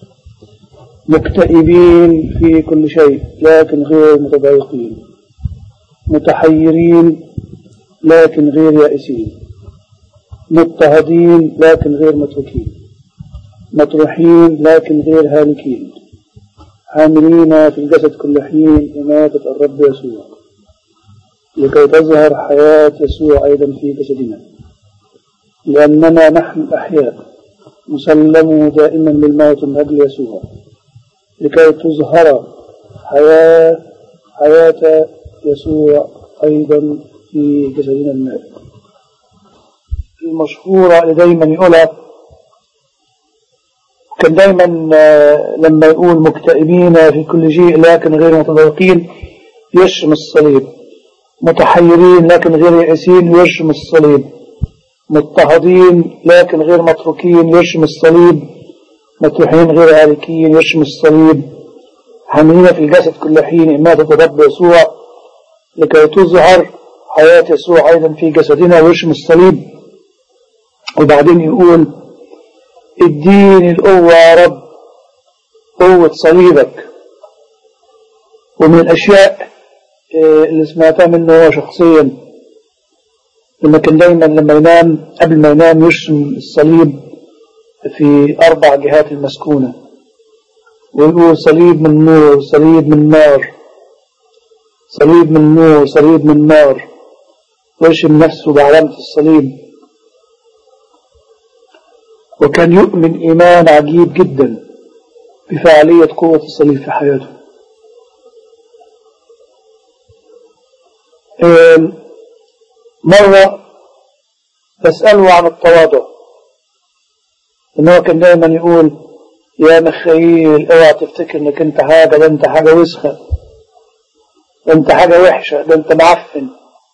مكتئبين في كل شيء لكن غير متضايقين متحيرين لكن غير يائسين مضطهدين لكن غير متروكين مطروحين لكن غير هالكين عاملين في الجسد كل حين إماتة الرب يسوع لكي تظهر حياة يسوع أيضا في جسدنا لأننا نحن الأحياء مسلموا دائما للموت من أجل يسوع لكي تظهر حياة حياة يسوع أيضا في جسدنا المائت المشهورة اللي دايما يقولها كان دايما لما يقول مكتئبين في كل شيء لكن غير متضايقين يشم الصليب متحيرين لكن غير يائسين يرشم الصليب مضطهدين لكن غير متروكين يرشم الصليب مطروحين غير هالكين يرشم الصليب حاملين في الجسد كل حين إماتة الرب يسوع لكي تظهر حياة يسوع أيضا في جسدنا ويرشم الصليب وبعدين يقول اديني القوة يا رب قوة صليبك ومن الأشياء اللي سمعتها منه هو شخصيا لما كان دايما لما ينام قبل ما ينام يرسم الصليب في أربع جهات المسكونة ويقول صليب من نور صليب من نار صليب من نور صليب من نار ويرشم نفسه بعلامة الصليب وكان يؤمن إيمان عجيب جدا بفعالية قوة الصليب في حياته مرة بسأله عن التواضع إنه كان دايما يقول يا مخيل اوعى تفتكر انك انت حاجة ده انت حاجة وسخة ده انت حاجة وحشة ده انت معفن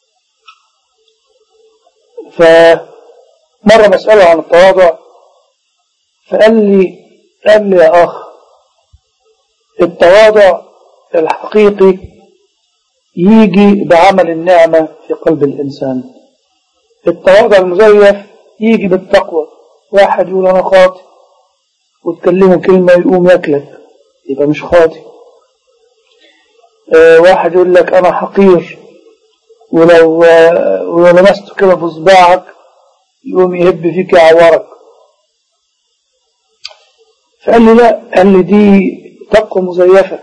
فمرة بسأله عن التواضع فقال لي قال لي يا أخ التواضع الحقيقي يجي بعمل النعمة في قلب الإنسان التواضع المزيف يجي بالتقوى واحد يقول أنا خاطئ وتكلمه كلمة يقوم ياكلك يبقى مش خاطئ اه واحد يقول لك أنا حقير ولو اه ولو لمسته كده بصباعك يقوم يهب فيك يعورك فقال لي لا قال لي دي تقوى مزيفة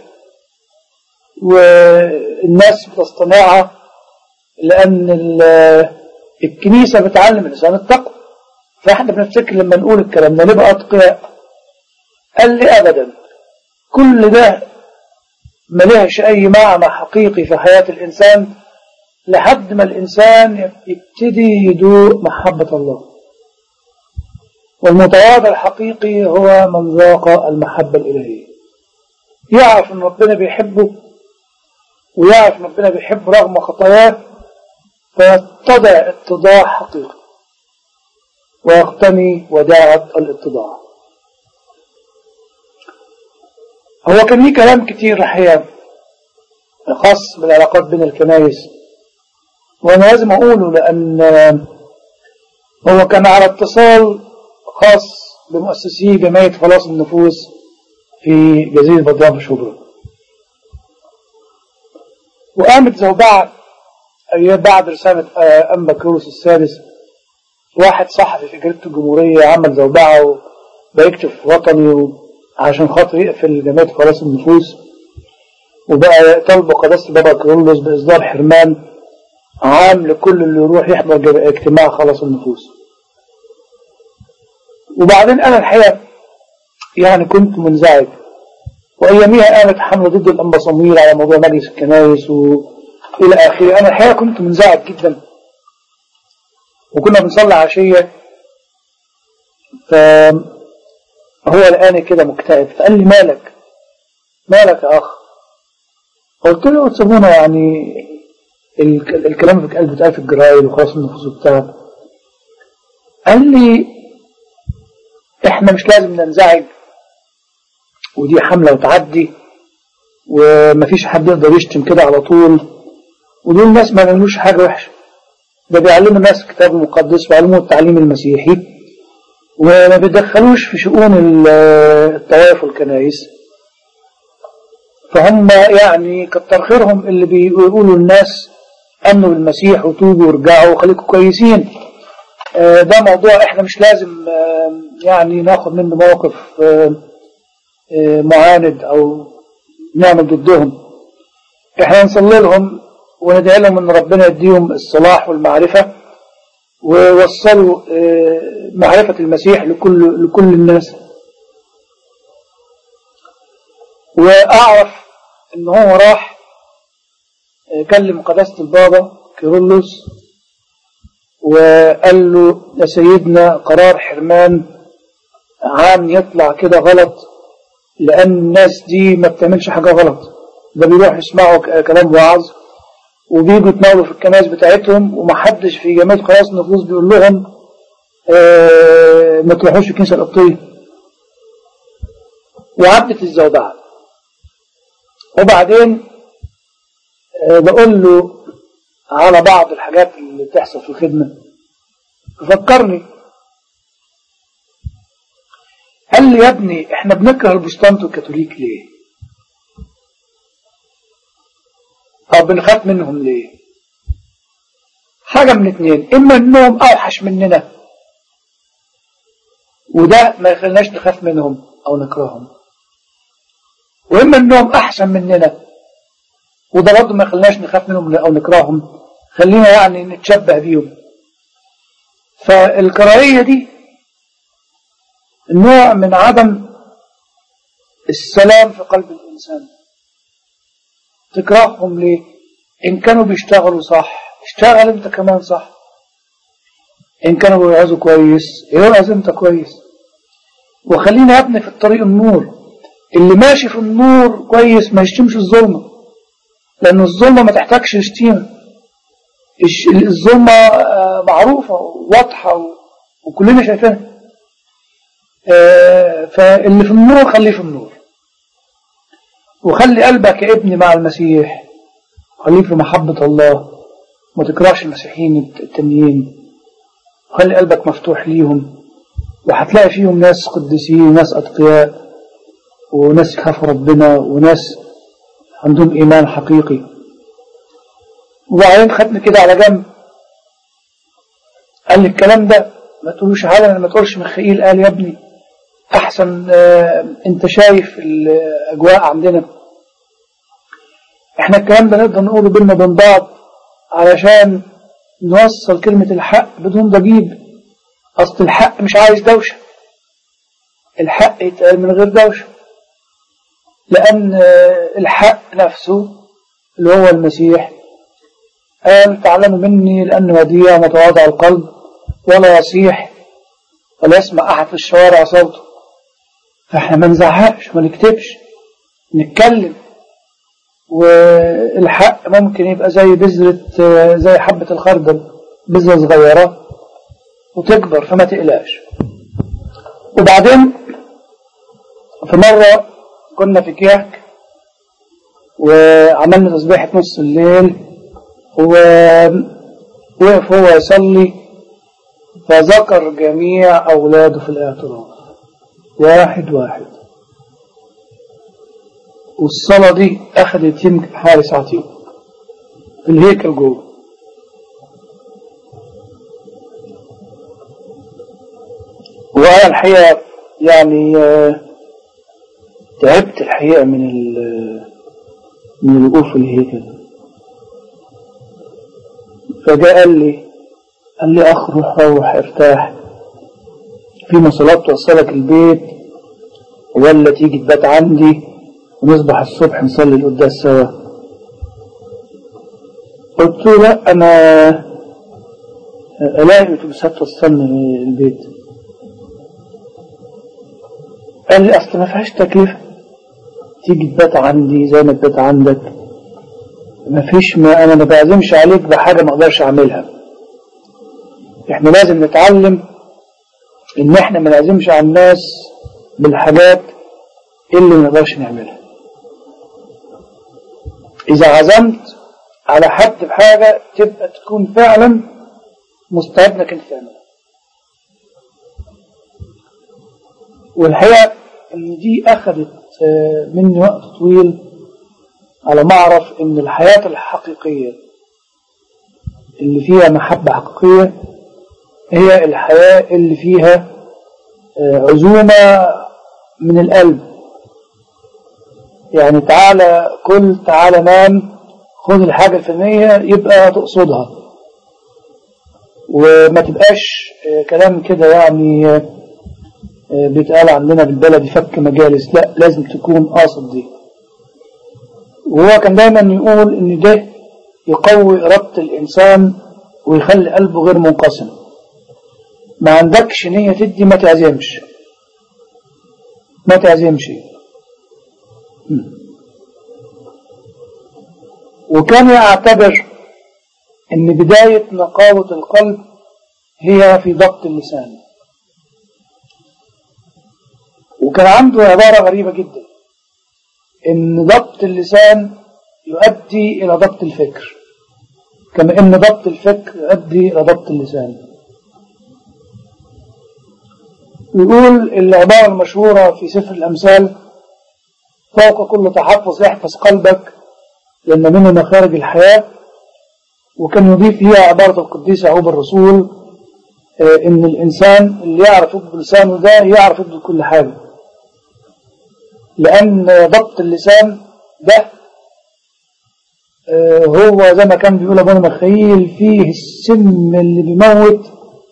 والناس بتصطنعها لأن الكنيسة بتعلم الإنسان التقوى فإحنا بنفتكر لما نقول الكلام ده نبقى أتقياء قال لي أبدا كل ده ملهش أي معنى حقيقي في حياة الإنسان لحد ما الإنسان يبتدي يدوق محبة الله والمتواضع الحقيقي هو من ذاق المحبة الإلهية يعرف أن ربنا بيحبه ويعرف أن ربنا بيحبه رغم خطاياه فيتضع اتضاع حقيقي ويقتني وداعة الاتضاع هو كان ليه كلام كتير الحقيقة خاص بالعلاقات بين الكنائس وأنا لازم أقوله لأن هو كان على اتصال خاص بمؤسسي جمعية خلاص النفوس في جزيرة بدران شبرا وقامت زوبعة أيام بعد رسالة أنبا كروس السادس واحد صحفي في جريدة الجمهورية عمل زوبعة وبيكتب في وطني عشان خاطر يقفل جمعية خلاص النفوس وبقى طلب قداسة بابا كرولوس بإصدار حرمان عام لكل اللي يروح يحضر اجتماع خلاص النفوس وبعدين أنا الحقيقة يعني كنت منزعج وأياميها قامت حملة ضد الأنبصامير على موضوع مجلس الكنائس وإلى آخره أنا الحقيقة كنت منزعج جدا وكنا بنصلي عشية فهو لقاني كده مكتئب فقال لي مالك مالك يا أخ قلت له تسمونا يعني الكلام اللي بيتقال في الجرايد وخلاص النفوس بتاعه قال لي احنا مش لازم ننزعج ودي حملة وتعدي ومفيش حد يقدر يشتم كده على طول ودول ناس ما بيعملوش حاجة وحشة ده بيعلموا الناس الكتاب المقدس ويعلموا التعليم المسيحي وما بيدخلوش في شؤون الطوائف والكنائس فهم يعني كتر خيرهم اللي بيقولوا للناس امنوا بالمسيح وتوبوا وارجعوا وخليكم كويسين ده موضوع احنا مش لازم يعني ناخد منه موقف معاند او نعمل ضدهم احنا نصلي لهم وندعي لهم ان ربنا يديهم الصلاح والمعرفة ووصلوا معرفة المسيح لكل لكل الناس واعرف ان هو راح كلم قداسة البابا كيرلس وقال له يا سيدنا قرار حرمان عام يطلع كده غلط لأن الناس دي ما بتعملش حاجة غلط ده بيروحوا يسمعوا كلام وعظ وبيجوا يتناولوا في الكنائس بتاعتهم ومحدش في جمعية خلاص النفوس بيقول لهم اه ما تروحوش الكنيسة القبطية وعدت الزوبعة وبعدين اه بقول له على بعض الحاجات اللي بتحصل في الخدمة ففكرني قال لي يا ابني احنا بنكره البروتستانت والكاثوليك ليه او بنخاف منهم ليه حاجة من اتنين اما انهم اوحش مننا وده ما يخليناش نخاف منهم او نكرههم واما انهم احسن مننا وده برضه ما يخليناش نخاف منهم او نكرههم خلينا يعني نتشبه بيهم فالكراهية دي نوع من عدم السلام في قلب الإنسان تكرههم ليه إن كانوا بيشتغلوا صح اشتغل انت كمان صح إن كانوا بيوعظوا كويس يوعظ انت كويس وخلينا يا ابني في الطريق النور اللي ماشي في النور كويس ما يشتمش الظلمة لأن الظلمة ما تحتاجش شتيمة الظلمة معروفة واضحة وكلنا شايفينها فاللي في النور خليه في النور وخلي قلبك يا ابني مع المسيح خليه في محبة الله ما تكرهش المسيحيين التانيين خلي قلبك مفتوح ليهم وهتلاقي فيهم ناس قديسين وناس أتقياء وناس يخافوا ربنا وناس عندهم إيمان حقيقي وبعدين خدني كده على جنب قال لي الكلام ده ما تقولوش علنا ما تقولش مخيل قال يا ابني احسن اه انت شايف الاجواء عندنا احنا الكلام ده نقدر نقوله بينا وبين بعض علشان نوصل كلمة الحق بدون ضجيج اصل الحق مش عايز دوشة الحق يتقال من غير دوشة لان اه الحق نفسه اللي هو المسيح قال تعلموا مني لأن وديع متواضع القلب ولا يصيح ولا يسمع أحد في الشوارع صوته فإحنا ما نزعقش ما نكتبش نتكلم والحق ممكن يبقى زي بذرة زي حبة الخردل بذرة صغيرة وتكبر فما تقلقش وبعدين في مرة كنا في كياك وعملنا تسبيحة نص الليل ووقف هو يصلي فذكر جميع أولاده في الاعتراف واحد واحد والصلاة دي أخذت يمكن حوالي ساعتين في الهيكل جوه وأنا الحقيقة يعني تعبت الحقيقة من من الوقوف في الهيكل فجاء قال لي قال لي أخ روح روح ارتاح في مصلات توصلك البيت ولا تيجي تبات عندي ونصبح الصبح نصلي القداس سوا قلت له لا أنا ألاقي أتوبيسات توصلني البيت قال لي أصل ما فيهاش تكلفة تيجي تبات عندي زي ما تبات عندك ما فيش ما أنا ما بعزمش عليك بحاجة ما أقدرش أعملها إحنا لازم نتعلم إن إحنا ما نعزمش على الناس بالحاجات اللي ما نقدرش نعملها إذا عزمت على حد بحاجة تبقى تكون فعلا مستعد إنك أنت تعملها والحقيقة إن دي أخذت مني وقت طويل على ما أعرف إن الحياة الحقيقية اللي فيها محبة حقيقية هي الحياة اللي فيها عزومة من القلب يعني تعالى كل تعالى نام خذ الحاجة الفلانية يبقى تقصدها وما تبقاش كلام كده يعني بيتقال عندنا بالبلد فك مجالس لا لازم تكون قاصد دي وهو كان دايما يقول ان ده يقوي إرادة الإنسان ويخلي قلبه غير منقسم ما عندكش نية تدي ما تعزمش ما تعزمش وكان يعتبر ان بداية نقاوة القلب هي في ضبط اللسان وكان عنده عبارة غريبة جدا ان ضبط اللسان يؤدي الى ضبط الفكر كما ان ضبط الفكر يؤدي الى ضبط اللسان يقول العبارة المشهورة في سفر الأمثال فوق كل تحفظ احفظ قلبك لأن منه مخارج الحياة وكان يضيف فيها عبارة القديس يعقوب الرسول إن الإنسان اللي يعرف يضبط لسانه ده يعرف يضبط كل حاجة لأن ضبط اللسان ده هو زي ما كان بيقول أبونا مخيل فيه السم اللي بيموت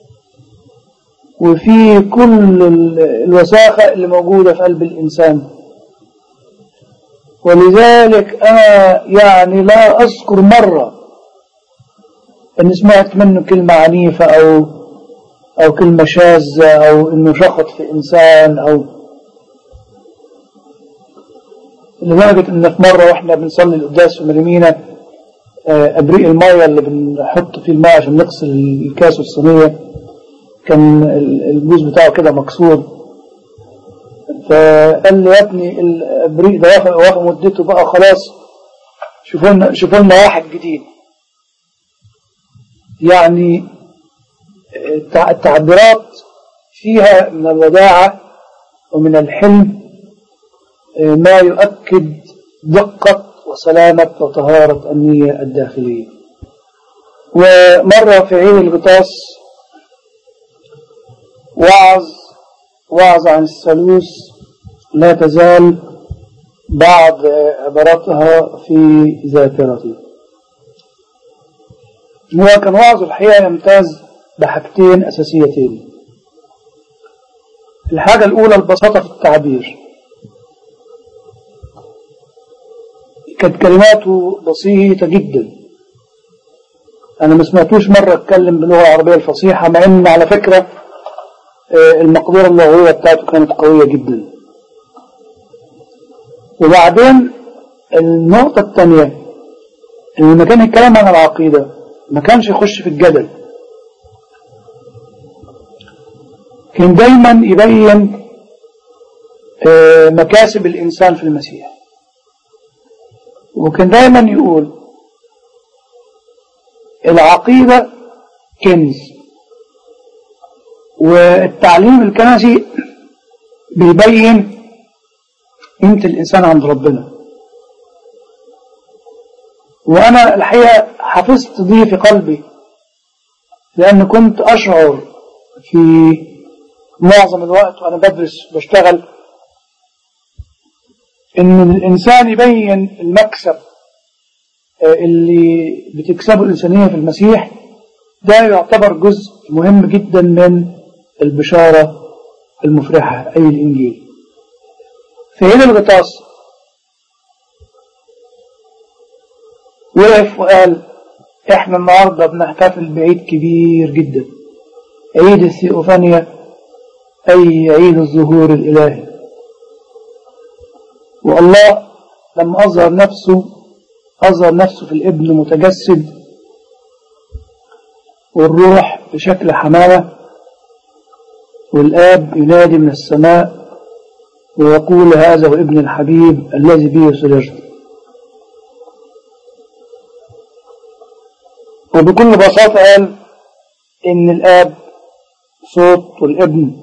وفي كل الوساخة اللي موجودة في قلب الإنسان ولذلك أنا يعني لا أذكر مرة أن سمعت منه كلمة عنيفة أو أو كلمة شاذة أو أنه شخط في إنسان أو لدرجة أن في مرة وإحنا بنصلي القداس في مريمينا أبريق المية اللي بنحط فيه الماء عشان نغسل الكاس والصينية كان البوز بتاعه كده مكسور فقال لي يا ابني الابريق ده واخد مدته بقى خلاص شوفوا لنا شوفوا لنا واحد جديد يعني التعبيرات فيها من الوداعة ومن الحلم ما يؤكد دقة وسلامة وطهارة النية الداخلية ومرة في عيد الغطاس وعظ وعظ عن الثالوث لا تزال بعض عباراتها في ذاكرتي هو كان وعظ الحقيقة يمتاز بحاجتين أساسيتين الحاجة الأولى البساطة في التعبير كانت كلماته بسيطة جدا أنا ما سمعتوش مرة أتكلم باللغة العربية الفصيحة مع إن على فكرة المقدرة اللغوية بتاعته كانت قوية جدا وبعدين النقطة الثانية إن لما كان يتكلم عن العقيدة ما كانش يخش في الجدل كان دايما يبين آه، مكاسب الإنسان في المسيح وكان دايما يقول العقيدة كنز والتعليم الكنسي بيبين قيمة الإنسان عند ربنا وأنا الحقيقة حفظت دي في قلبي لأن كنت أشعر في معظم الوقت وأنا بدرس بشتغل إن الإنسان يبين المكسب اللي بتكسبه الإنسانية في المسيح ده يعتبر جزء مهم جدا من البشارة المفرحة أي الإنجيل فهنا الغطاس وقف وقال احنا النهاردة بنحتفل بعيد كبير جدا عيد الثيوفانيا أي عيد الظهور الإلهي والله لما أظهر نفسه أظهر نفسه في الابن متجسد والروح بشكل حمامة والآب ينادي من السماء ويقول هذا هو ابن الحبيب الذي به سررت وبكل بساطة قال إن الآب صوت والابن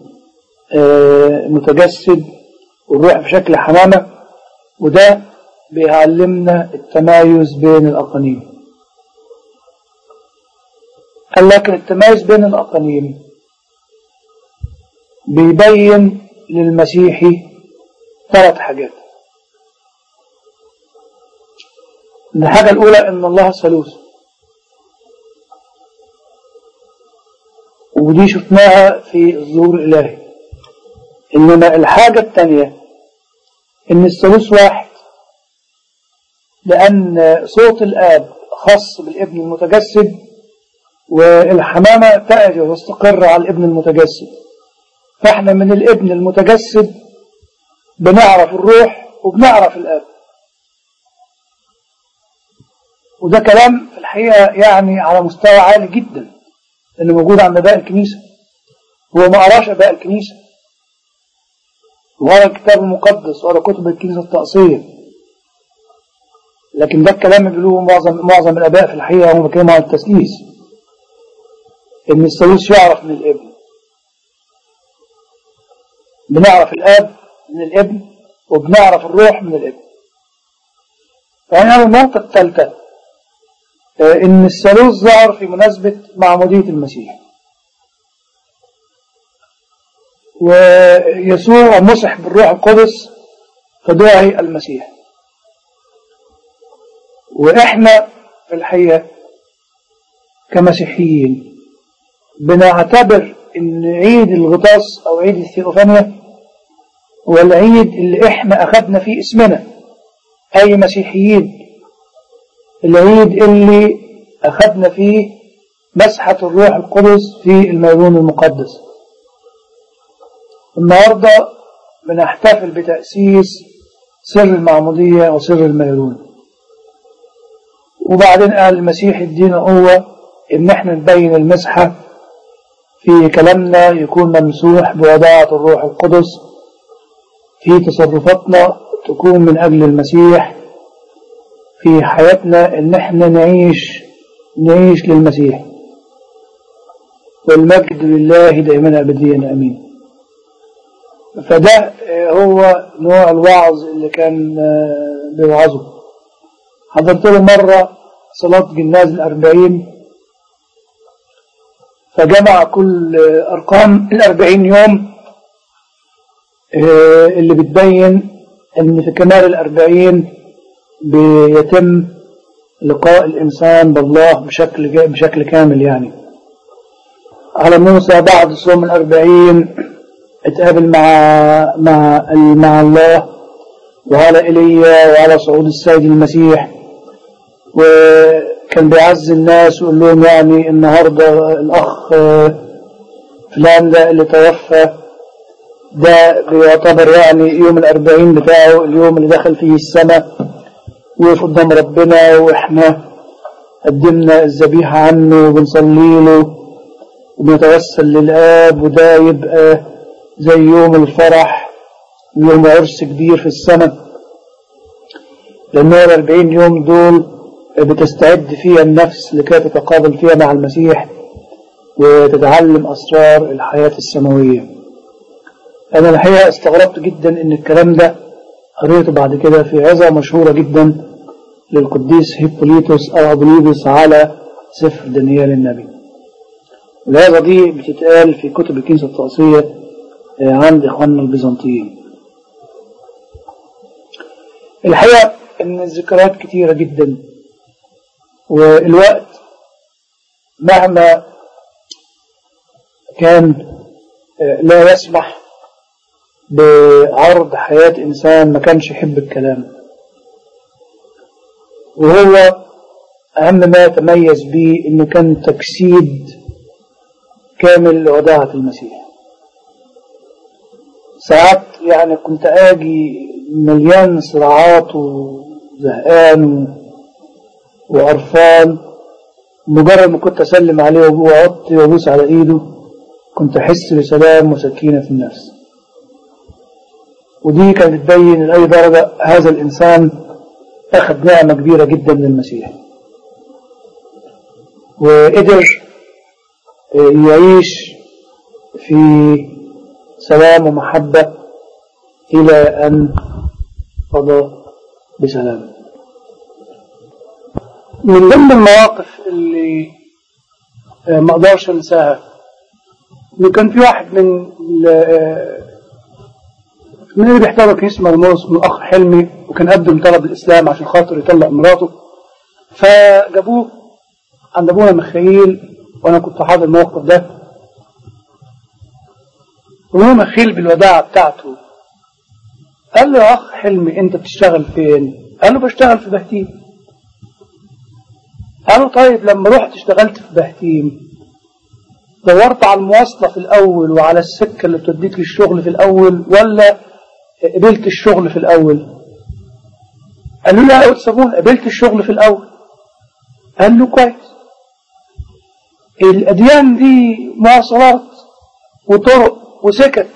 متجسد والروح بشكل حمامة وده بيعلمنا التمايز بين الأقانيم قال لكن التمايز بين الأقانيم بيبين للمسيحي ثلاث حاجات الحاجة الأولى أن الله ثالوث ودي شفناها في الظهور الإلهي إنما الحاجة الثانية إن الثالوث واحد لأن صوت الآب خاص بالابن المتجسد والحمامة تأتي وتستقر على الابن المتجسد فاحنا من الابن المتجسد بنعرف الروح وبنعرف الآب وده كلام في الحقيقة يعني على مستوى عالي جدا اللي موجود عند باقي الكنيسة هو ما قراش باقي الكنيسة وقرا الكتاب المقدس وقرا كتب الكنيسة التقصية لكن ده الكلام اللي بيقولوه معظم معظم الآباء في الحقيقة هم بيتكلموا عن التسليس إن الثالوث يعرف من الابن بنعرف الآب من الابن وبنعرف الروح من الابن فهنا النقطة الثالثة إن الثالوث ظهر في مناسبة معمودية المسيح ويسوع مسح بالروح القدس فدعي المسيح وإحنا في الحقيقة كمسيحيين بنعتبر إن عيد الغطاس أو عيد الثيوفانيا هو العيد اللي إحنا أخذنا فيه اسمنا أي مسيحيين العيد اللي أخذنا فيه مسحة الروح القدس في الميرون المقدس النهاردة بنحتفل بتأسيس سر المعمودية وسر الميرون وبعدين قال المسيح الدين هو إن احنا نبين المسحة في كلامنا يكون ممسوح بوداعة الروح القدس في تصرفاتنا تكون من أجل المسيح في حياتنا ان احنا نعيش نعيش للمسيح والمجد لله دائما ابديا امين فده هو نوع الوعظ اللي كان بيوعظه حضرت له مرة صلاة جناز الأربعين فجمع كل أرقام الأربعين يوم اللي بتبين أن في كمال الأربعين بيتم لقاء الإنسان بالله بشكل بشكل كامل يعني على موسى بعد صوم الأربعين اتقابل مع مع مع الله وعلى إيليا وعلى صعود السيد المسيح وكان بيعزي الناس ويقول لهم يعني النهارده الأخ فلان ده اللي توفى ده بيعتبر يعني يوم الأربعين بتاعه اليوم اللي دخل فيه السماء وقف قدام ربنا واحنا قدمنا الذبيحة عنه وبنصلي له وبنتوسل للآب وده يبقى زي يوم الفرح يوم عرس كبير في السنة لأن هو الأربعين يوم دول بتستعد فيها النفس لكي تتقابل فيها مع المسيح وتتعلم أسرار الحياة السماوية أنا الحقيقة استغربت جدا إن الكلام ده قريته بعد كده في عظة مشهورة جدا للقديس هيبوليتوس أو أبوليدوس على سفر دانيال النبي العظة دي بتتقال في كتب الكنيسة الطقسية عند إخواننا البيزنطيين الحقيقة إن الذكريات كتيرة جدا والوقت مهما كان لا يسمح بعرض حياة إنسان ما كانش يحب الكلام وهو أهم ما تميز به إنه كان تجسيد كامل لوداعة المسيح ساعات يعني كنت آجي مليان صراعات وزهقان وقرفان مجرد ما كنت أسلم عليه وأوطي وأبوس على إيده كنت أحس بسلام وسكينة في النفس ودي كانت تبين لأي درجة هذا الإنسان أخذ نعمة كبيرة جدا من المسيح وقدر يعيش في سلام ومحبة إلى أن قضى بسلام من ضمن المواقف اللي ما اقدرش انساها انه كان في واحد من من اللي بيحتوى كنيسة مرموز اسمه الأخ حلمي وكان قدم طلب الإسلام عشان خاطر يطلق مراته فجابوه عند أبونا مخيل وأنا كنت حاضر الموقف ده وهو مخيل بالوداعة بتاعته قال له يا أخ حلمي أنت بتشتغل فين؟ قال له بشتغل في بهتيم قال له طيب لما رحت اشتغلت في بهتيم دورت على المواصلة في الأول وعلى السكة اللي بتوديك للشغل في الأول ولا قبلت الشغل في الأول قالوا له يا سابون قبلت الشغل في الأول قال له كويس الأديان دي مواصلات وطرق وسكك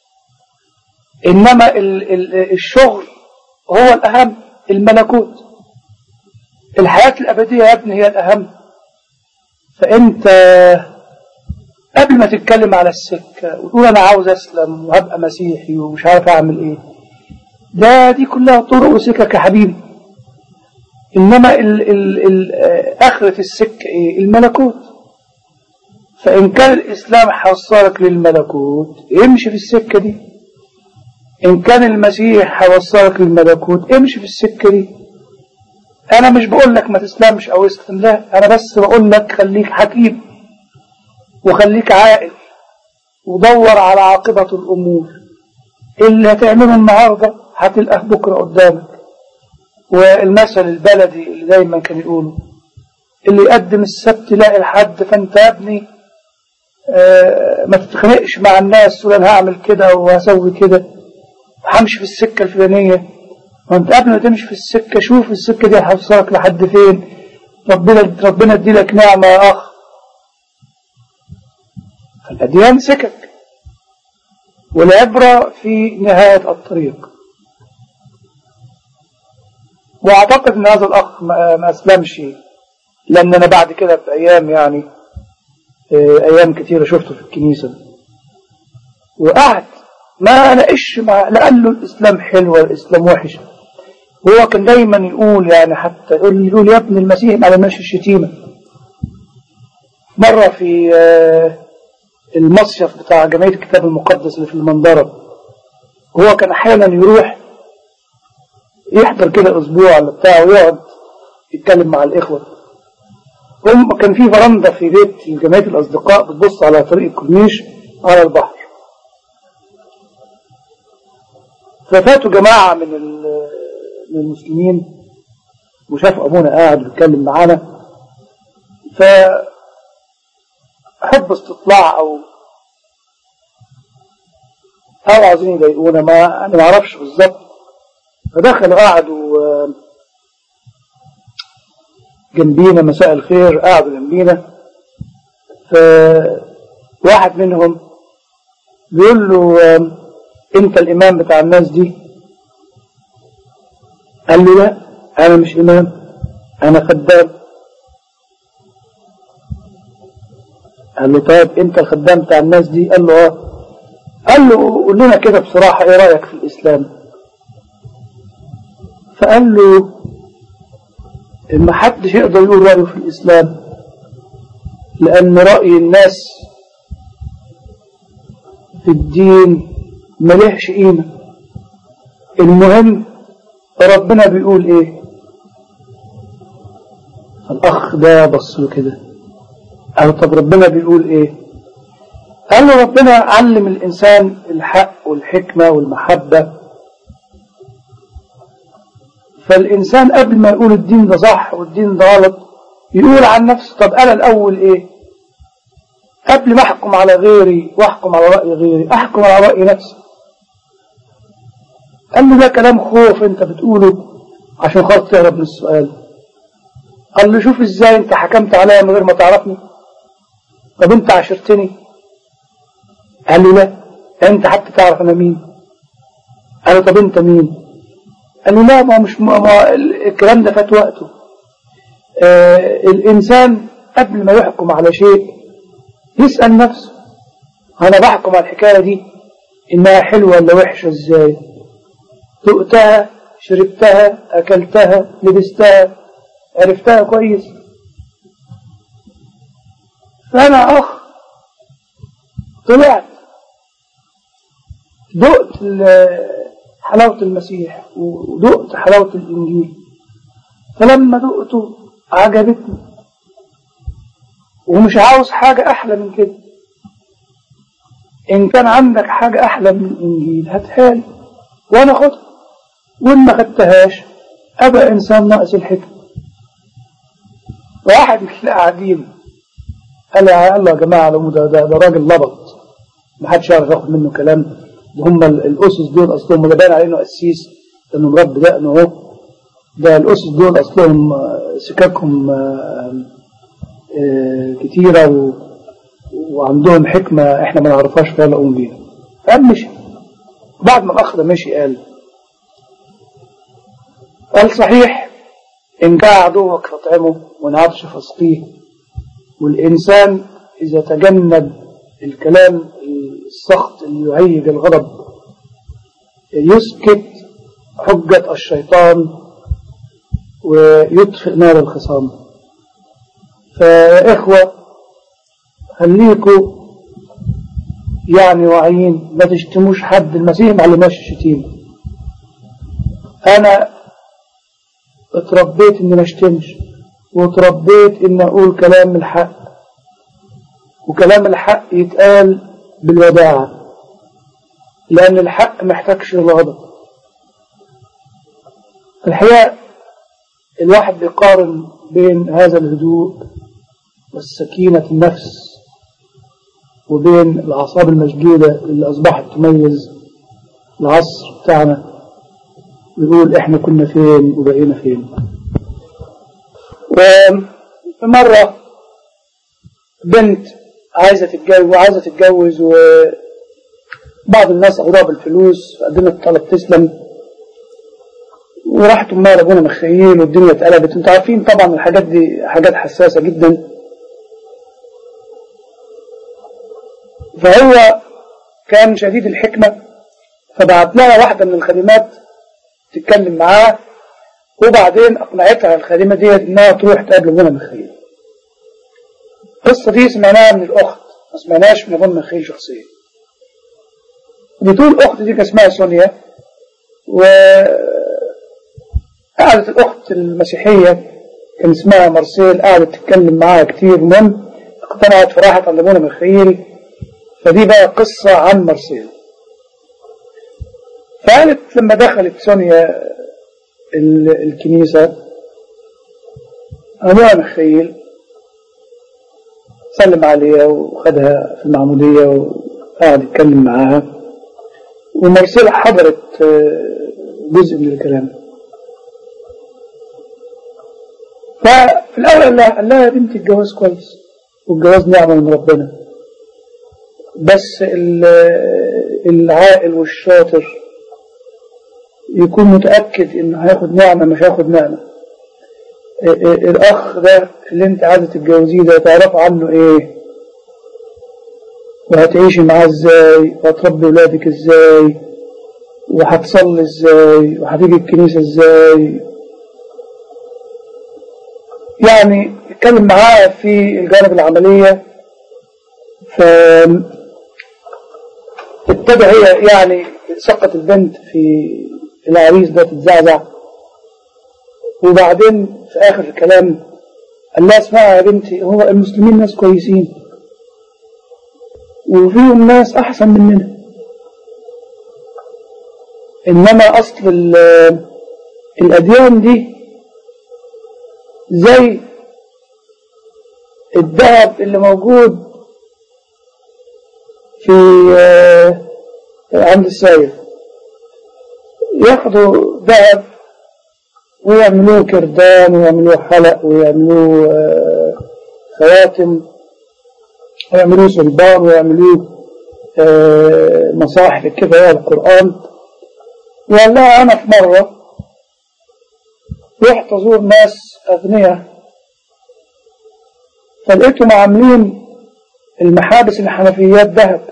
إنما ال ال الشغل هو الأهم الملكوت الحياة الأبدية يا ابني هي الأهم فأنت قبل ما تتكلم على السكة وتقول أنا عاوز أسلم وهبقى مسيحي ومش عارف أعمل إيه ده دي كلها طرق وسكك يا حبيبي إنما ال ال ال آخرة السكة إيه الملكوت فإن كان الإسلام هيوصلك للملكوت امشي في السكة دي إن كان المسيح هيوصلك للملكوت امشي في السكة دي أنا مش بقول لك ما تسلمش أو اسلم لا أنا بس بقول لك خليك حكيم وخليك عاقل ودور على عاقبة الأمور اللي هتعمله النهاردة هتلقاه بكرة قدامك والمثل البلدي اللي دايما كان يقوله اللي يقدم السبت يلاقي الحد فانت يا ابني آه ما تتخنقش مع الناس تقول انا هعمل كده وهسوي كده همشي في السكة الفلانية وانت قبل ما تمشي في السكة شوف السكة دي هتوصلك لحد فين ربنا ربنا يدي لك نعمة يا أخ فالأديان سكك والعبرة في نهاية الطريق وأعتقد أن هذا الأخ ما أسلمش لأن أنا بعد كده في أيام يعني أيام كثيرة شفته في الكنيسة وقعد ما ناقش مع لا قال له الإسلام حلو ولا الإسلام وحش هو كان دايما يقول يعني حتى يقول, يقول يا ابن المسيح ما عملناش الشتيمة مرة في المصيف بتاع جمعية الكتاب المقدس اللي في المنظرة هو كان أحيانا يروح يحضر كده أسبوع ولا بتاع ويقعد يتكلم مع الإخوة هم كان في فرندا في بيت جمعية الأصدقاء بتبص على طريق الكورنيش على البحر ففاتوا جماعة من من المسلمين وشافوا أبونا قاعد بيتكلم معانا ف حب استطلاع أو أو عايزين يضايقونا ما أنا ما أعرفش بالظبط فدخلوا قعدوا جنبينا مساء الخير قعدوا جنبينا فواحد منهم بيقول له انت الامام بتاع الناس دي قال له لا انا مش امام انا خدام قال له طيب انت الخدام بتاع الناس دي قال له اه قال له قول لنا كده بصراحة ايه رأيك في الاسلام فقال له ما حدش يقدر يقول رأيه في الاسلام لان رأي الناس في الدين ملهش قيمة المهم ربنا بيقول ايه فالاخ ده بص له كده قال طب ربنا بيقول ايه قال له ربنا علم الانسان الحق والحكمة والمحبة فالانسان قبل ما يقول الدين ده صح والدين ده غلط يقول عن نفسه طب انا الاول ايه قبل ما احكم على غيري واحكم على رأي غيري احكم على رأي نفسي قال له ده كلام خوف انت بتقوله عشان خاطر تهرب من السؤال قال له شوف ازاي انت حكمت عليا من غير ما تعرفني طب انت عشرتني قال له لا انت حتى تعرف انا مين قال له طب انت مين قال له لا ما مش ما ما الكلام ده فات وقته آه الانسان قبل ما يحكم على شيء يسأل نفسه انا بحكم على الحكاية دي انها حلوة ولا وحشة ازاي ذقتها شربتها اكلتها لبستها عرفتها كويس فانا اخ طلعت دقت حلاوة المسيح ودقت حلاوة الإنجيل فلما دقته عجبتني ومش عاوز حاجة أحلى من كده إن كان عندك حاجة أحلى من الإنجيل هاتها لي وأنا خدها وإن ما خدتهاش أبقى إنسان ناقص الحكمة واحد من اللي قاعدين قال يا الله يا جماعة ده, ده, ده راجل لبط ما حدش يعرف ياخد منه كلام ده هم الأسس دول أصلهم ده باين عليه إنه قسيس لأنه مربي دقنه أهو ده الأسس دول أصلهم سكاكهم كتيرة و... وعندهم حكمة إحنا ما نعرفهاش ولا نقوم بيها قال مشي بعد ما الأخ ده مشي قال قال صحيح إن جاء عدوك فاطعمه وإن عطش فاسقيه والإنسان إذا تجنب الكلام السخط اللي يهيج الغضب يسكت حجة الشيطان ويطفئ نار الخصام فيا إخوة خليكوا يعني واعيين ما تشتموش حد المسيح ما علمناش الشتيمة أنا اتربيت إني ما اشتمش وتربيت إن أقول كلام الحق وكلام الحق يتقال بالوداعة لأن الحق محتاجش الغضب الحقيقة الواحد بيقارن بين هذا الهدوء والسكينة النفس وبين الأعصاب المشدودة اللي أصبحت تميز العصر بتاعنا ويقول إحنا كنا فين وبقينا فين ومرة بنت عايزة تتجوز وعايزة تتجوز وبعض الناس أغراب الفلوس فقدمت طلب تسلم وراحت أمها لأبونا مخيل والدنيا اتقلبت انتوا عارفين طبعا الحاجات دي حاجات حساسة جدا فهو كان شديد الحكمة فبعت لها واحدة من الخادمات تتكلم معاه وبعدين أقنعتها الخادمة دي إنها تروح تقابل أبونا مخيل القصة دي سمعناها من الأخت ما سمعناش من أبونا مخيل شخصيا بتقول الأخت دي كان اسمها سونيا وقعدت الأخت المسيحية كان اسمها مارسيل قعدت تتكلم معاها كتير المهم اقتنعت فراحت عند أبونا مخيل فدي بقى قصة عن مارسيل فقالت لما دخلت سونيا الكنيسة أبوها مخيل سلم عليها وخدها في المعمودية وقعد يتكلم معاها ومارسيل حضرت جزء من الكلام ففي الأول قال لها, قال لها يا بنتي الجواز كويس والجواز نعمة من ربنا بس العاقل والشاطر يكون متأكد انه هياخد نعمة مش هياخد نعمة الاخ ده اللي انت عايزة تتجوزيه ده تعرف عنه ايه وهتعيشي معاه ازاي وهتربي ولادك ازاي وهتصلي ازاي وهتيجي الكنيسة ازاي يعني اتكلم معاه في الجانب العملية ف ابتدى هي يعني سقط البنت في العريس ده تتزعزع وبعدين في آخر الكلام قال لها اسمعي يا بنتي هو المسلمين ناس كويسين وفيهم ناس أحسن مننا إنما أصل الأديان دي زي الذهب اللي موجود في عند السائل ياخدوا ذهب ويعملوه كردان ويعملوه حلق ويعملوه خواتم ويعملوه صلبان ويعملوه مصاحف كده يا القرآن وقال لها أنا في مرة رحت أزور ناس أغنياء فلقيتهم عاملين المحابس الحنفيات ذهب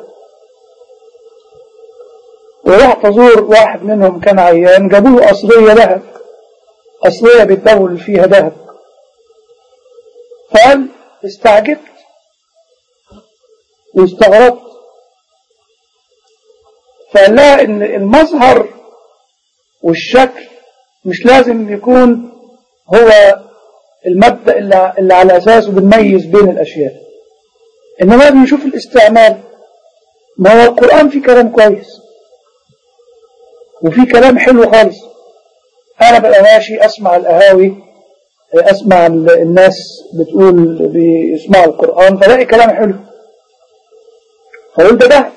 ورحت أزور واحد منهم كان عيان جابوا له قصرية ذهب قصرية بيتدول فيها ذهب فقال استعجبت واستغربت فقال لها إن المظهر والشكل مش لازم يكون هو المبدأ اللي, اللي على أساسه بنميز بين الأشياء إنما لازم نشوف الاستعمال ما هو القرآن فيه كلام كويس وفي كلام حلو خالص أنا بقى ماشي أسمع القهاوي أسمع الناس بتقول بيسمعوا القرآن فلاقي كلام حلو فقول ده ده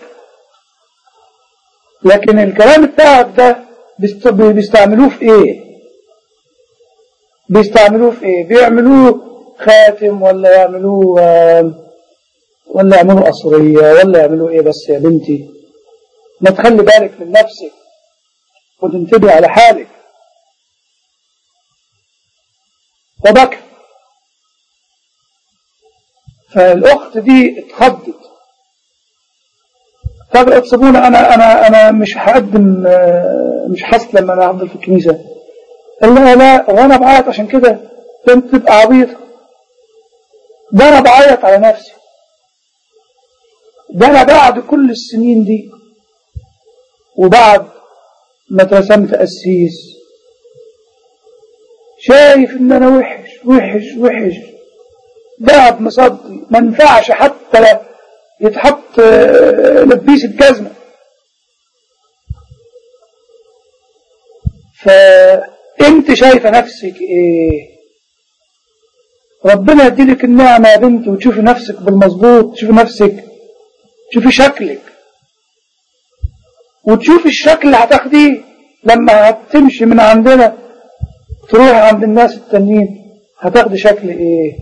لكن الكلام بتاعك ده بيستعملوه في ايه بيستعملوه في ايه بيعملوه خاتم ولا يعملوه ولا يعملوه قصرية ولا يعملوه ايه بس يا بنتي ما تخلي بالك من نفسك وتنتبه على حالك وبكى فالأخت دي اتخضت طب تصبونا أنا أنا أنا مش هقدم مش حصل لما أنا هفضل في الكنيسة قال لها لا وأنا بعيط عشان كده كنت تبقى عبيطة ده أنا بعيط على نفسي ده أنا بعد كل السنين دي وبعد ما اترسمت قسيس شايف ان انا وحش وحش وحش دهب مصدي ما ينفعش حتى يتحط لبيس الجزمة فانت شايفة نفسك ايه ربنا يديلك النعمة يا بنت وتشوفي نفسك بالمظبوط تشوفي نفسك تشوفي شكلك وتشوفي الشكل اللي هتاخديه لما هتمشي من عندنا تروح عند الناس التانيين هتاخدي شكل ايه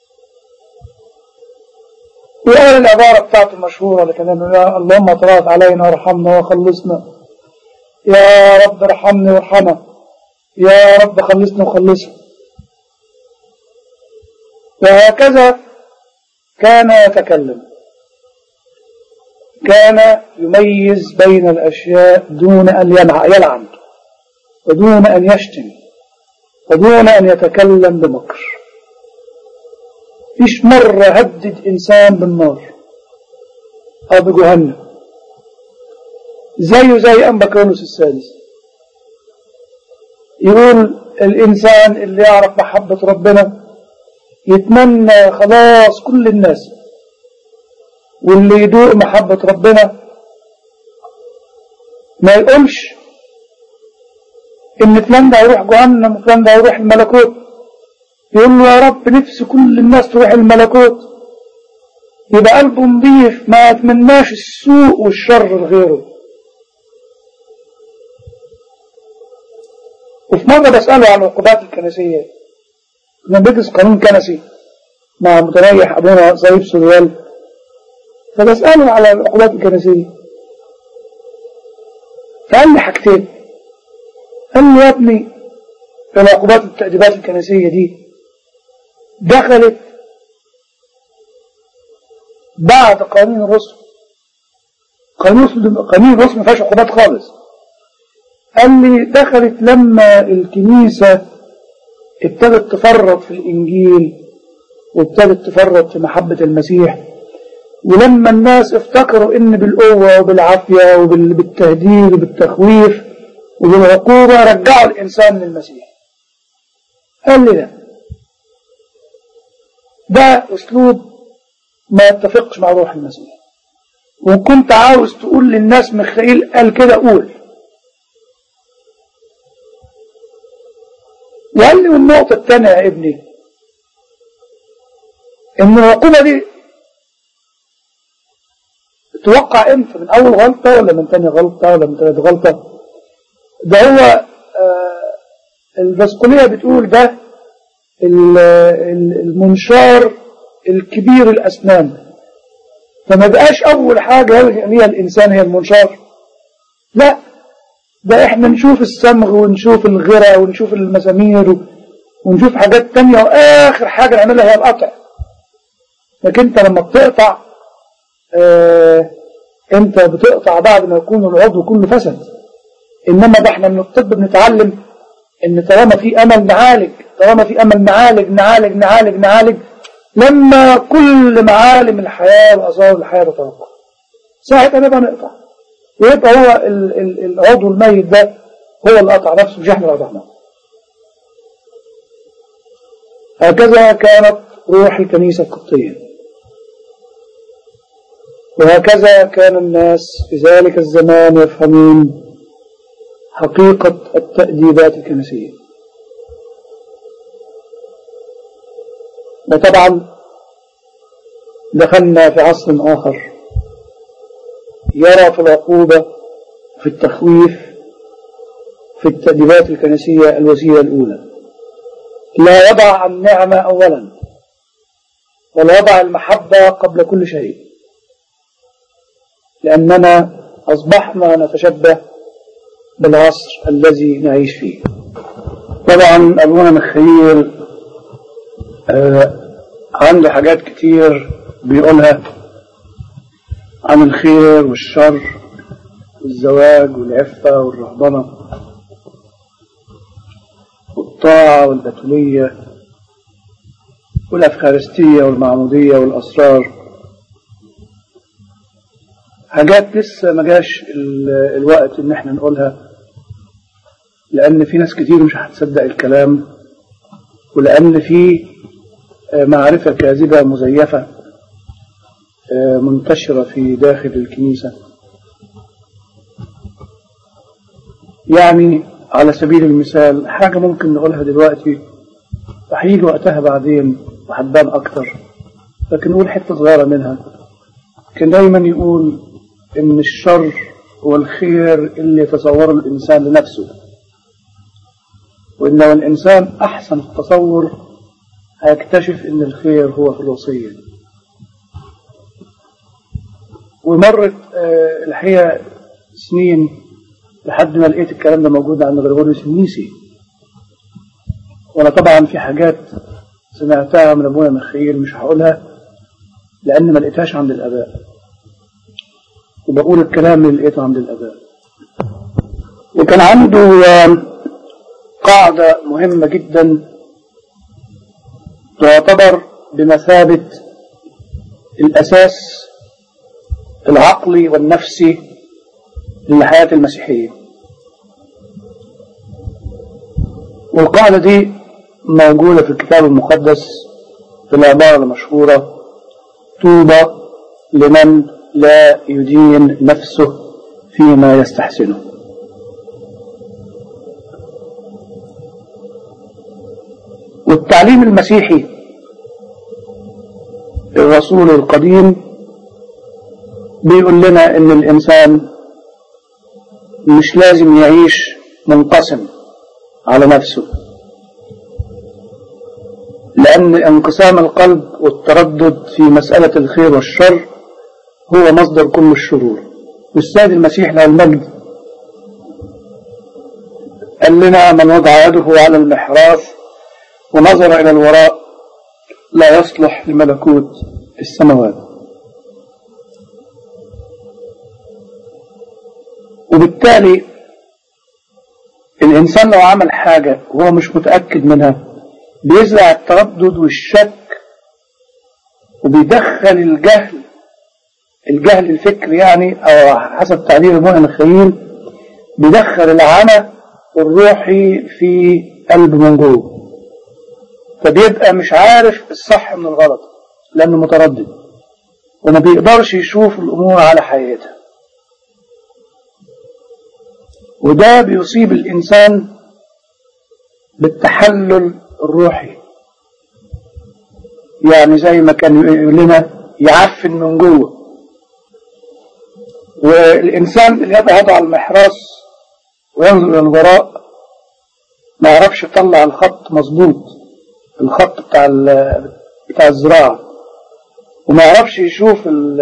وقال العبارة بتاعته المشهورة اللي كان يا اللهم طلعت علينا وارحمنا وخلصنا يا رب ارحمني وارحمها يا رب خلصني وخلصها وهكذا كان يتكلم كان يميز بين الأشياء دون أن يلعن ودون أن يشتم ودون أن يتكلم بمكر فيش مرة هدد إنسان بالنار أو بجهنم زيه زي أنبا كرونس السادس يقول الإنسان اللي يعرف محبة ربنا يتمنى خلاص كل الناس واللي يدوق محبة ربنا ما يقولش ان فلان ده هيروح جهنم وفلان ده هيروح الملكوت يقول له يا رب نفسي كل الناس تروح الملكوت يبقى قلبه نظيف ما يتمناش السوء والشر لغيره وفي مرة بسأله عن العقوبات الكنسية كنا بندرس قانون كنسي مع متنيح أبونا صليب سوريال فبسأله على العقوبات الكنسية فقال لي حاجتين قال لي يا ابني العقوبات التأديبات الكنسية دي دخلت بعد قانون الرسل قانون قانون الرسل ما فيهاش عقوبات خالص قال لي دخلت لما الكنيسة ابتدت تفرط في الإنجيل وابتدت تفرط في محبة المسيح ولما الناس افتكروا ان بالقوة وبالعافية وبالتهديد وبالتخويف وبالعقوبة رجعوا الإنسان للمسيح قال لي لا ده أسلوب ما يتفقش مع روح المسيح وكنت عاوز تقول للناس ميخائيل قال كده قول وقال لي والنقطة الثانية يا ابني ان العقوبة دي توقع امتى من اول غلطة ولا من ثاني غلطة ولا من ثالث غلطة ده هو آه البسقولية بتقول ده المنشار الكبير الأسنان فما بقاش أول حاجة يلجأ ليها الإنسان هي المنشار لا ده إحنا نشوف الصمغ ونشوف الغرة ونشوف المسامير ونشوف حاجات تانية وآخر حاجة نعملها هي القطع لكن أنت لما بتقطع آه أنت بتقطع بعد ما يكون العضو كله فسد إنما ده إحنا من الطب بنتعلم إن طالما في أمل نعالج طالما في أمل نعالج نعالج نعالج نعالج لما كل معالم الحياة وأسرار الحياة تتوقف ساعتها نبقى نقطع ويبقى هو ال ال العضو الميت ده هو اللي قطع نفسه مش احنا اللي قطعناه هكذا كانت روح الكنيسة القبطية وهكذا كان الناس في ذلك الزمان يفهمون حقيقة التأديبات الكنسية وطبعا دخلنا في عصر آخر يرى في العقوبة في التخويف في التأديبات الكنسية الوسيلة الأولى لا يضع النعمة أولا ولا يضع المحبة قبل كل شيء لأننا أصبحنا نتشبه بالعصر الذي نعيش فيه طبعا أبونا مخيل آه عنده حاجات كتير بيقولها عن الخير والشر والزواج والعفة والرهبنة والطاعة والبتولية والأفخارستية والمعمودية والأسرار حاجات لسه ما جاش الوقت ان احنا نقولها لان في ناس كتير مش هتصدق الكلام ولان في معرفة كاذبة مزيفة منتشرة في داخل الكنيسة يعني على سبيل المثال حاجة ممكن نقولها دلوقتي وهيجي وقتها بعدين وهتبان أكتر لكن نقول حتة صغيرة منها كان دايما يقول إن الشر والخير اللي يتصوره الإنسان لنفسه وإن لو الإنسان أحسن التصور هيكتشف إن الخير هو في الوصية ومرت آه الحقيقة سنين لحد ما لقيت الكلام ده موجود عند غريغوريوس النيسي وأنا طبعا في حاجات سمعتها من أبونا مخيل مش هقولها لأن ما لقيتهاش عند الآباء وبقول الكلام اللي لقيته عند الآباء وكان عنده قاعدة مهمة جدا تعتبر بمثابة الأساس العقلي والنفسي للحياة المسيحية والقاعدة دي موجودة في الكتاب المقدس في العبارة المشهورة طوبى لمن لا يدين نفسه فيما يستحسنه والتعليم المسيحي الرسول القديم بيقول لنا ان الانسان مش لازم يعيش منقسم على نفسه لأن انقسام القلب والتردد في مسألة الخير والشر هو مصدر كل الشرور والسيد المسيح له المجد قال لنا من وضع يده على المحراث ونظر إلى الوراء لا يصلح لملكوت السماوات وبالتالي الإنسان لو عمل حاجة وهو مش متأكد منها بيزرع التردد والشك وبيدخل الجهل الجهل الفكري يعني أو حسب تعبير المؤمن الخيل بيدخل العمى الروحي في قلبه من جوه فبيبقى مش عارف الصح من الغلط لأنه متردد وما بيقدرش يشوف الأمور على حقيقتها وده بيصيب الإنسان بالتحلل الروحي يعني زي ما كان يقول لنا يعفن من جوه والإنسان اللي يضع يضع المحراس وينظر إلى الوراء ما يعرفش يطلع الخط مظبوط الخط بتاع بتاع الزراعة وما يعرفش يشوف ال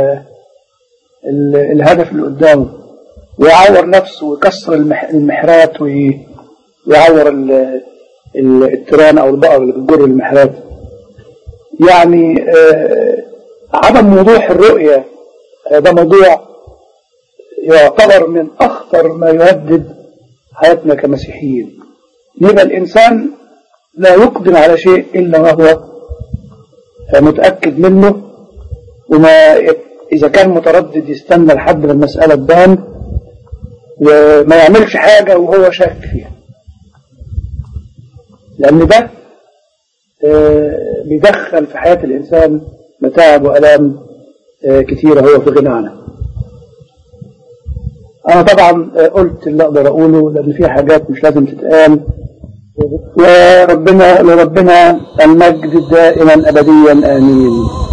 ال الهدف اللي قدامه ويعور نفسه ويكسر المحرات ويعور التران او البقر اللي بتجر المحرات يعني عدم وضوح الرؤية ده موضوع يعتبر من أخطر ما يهدد حياتنا كمسيحيين يبقى الإنسان لا يقدم على شيء إلا وهو متأكد منه وما إذا كان متردد يستنى لحد ما المسألة تبان وما يعملش حاجة وهو شاك فيها لأن ده بيدخل في حياة الإنسان متاعب وألام كثيرة هو في غنى عنها أنا طبعا قلت اللي أقدر أقوله لأن في حاجات مش لازم تتقال وربنا لربنا المجد دائما أبديا آمين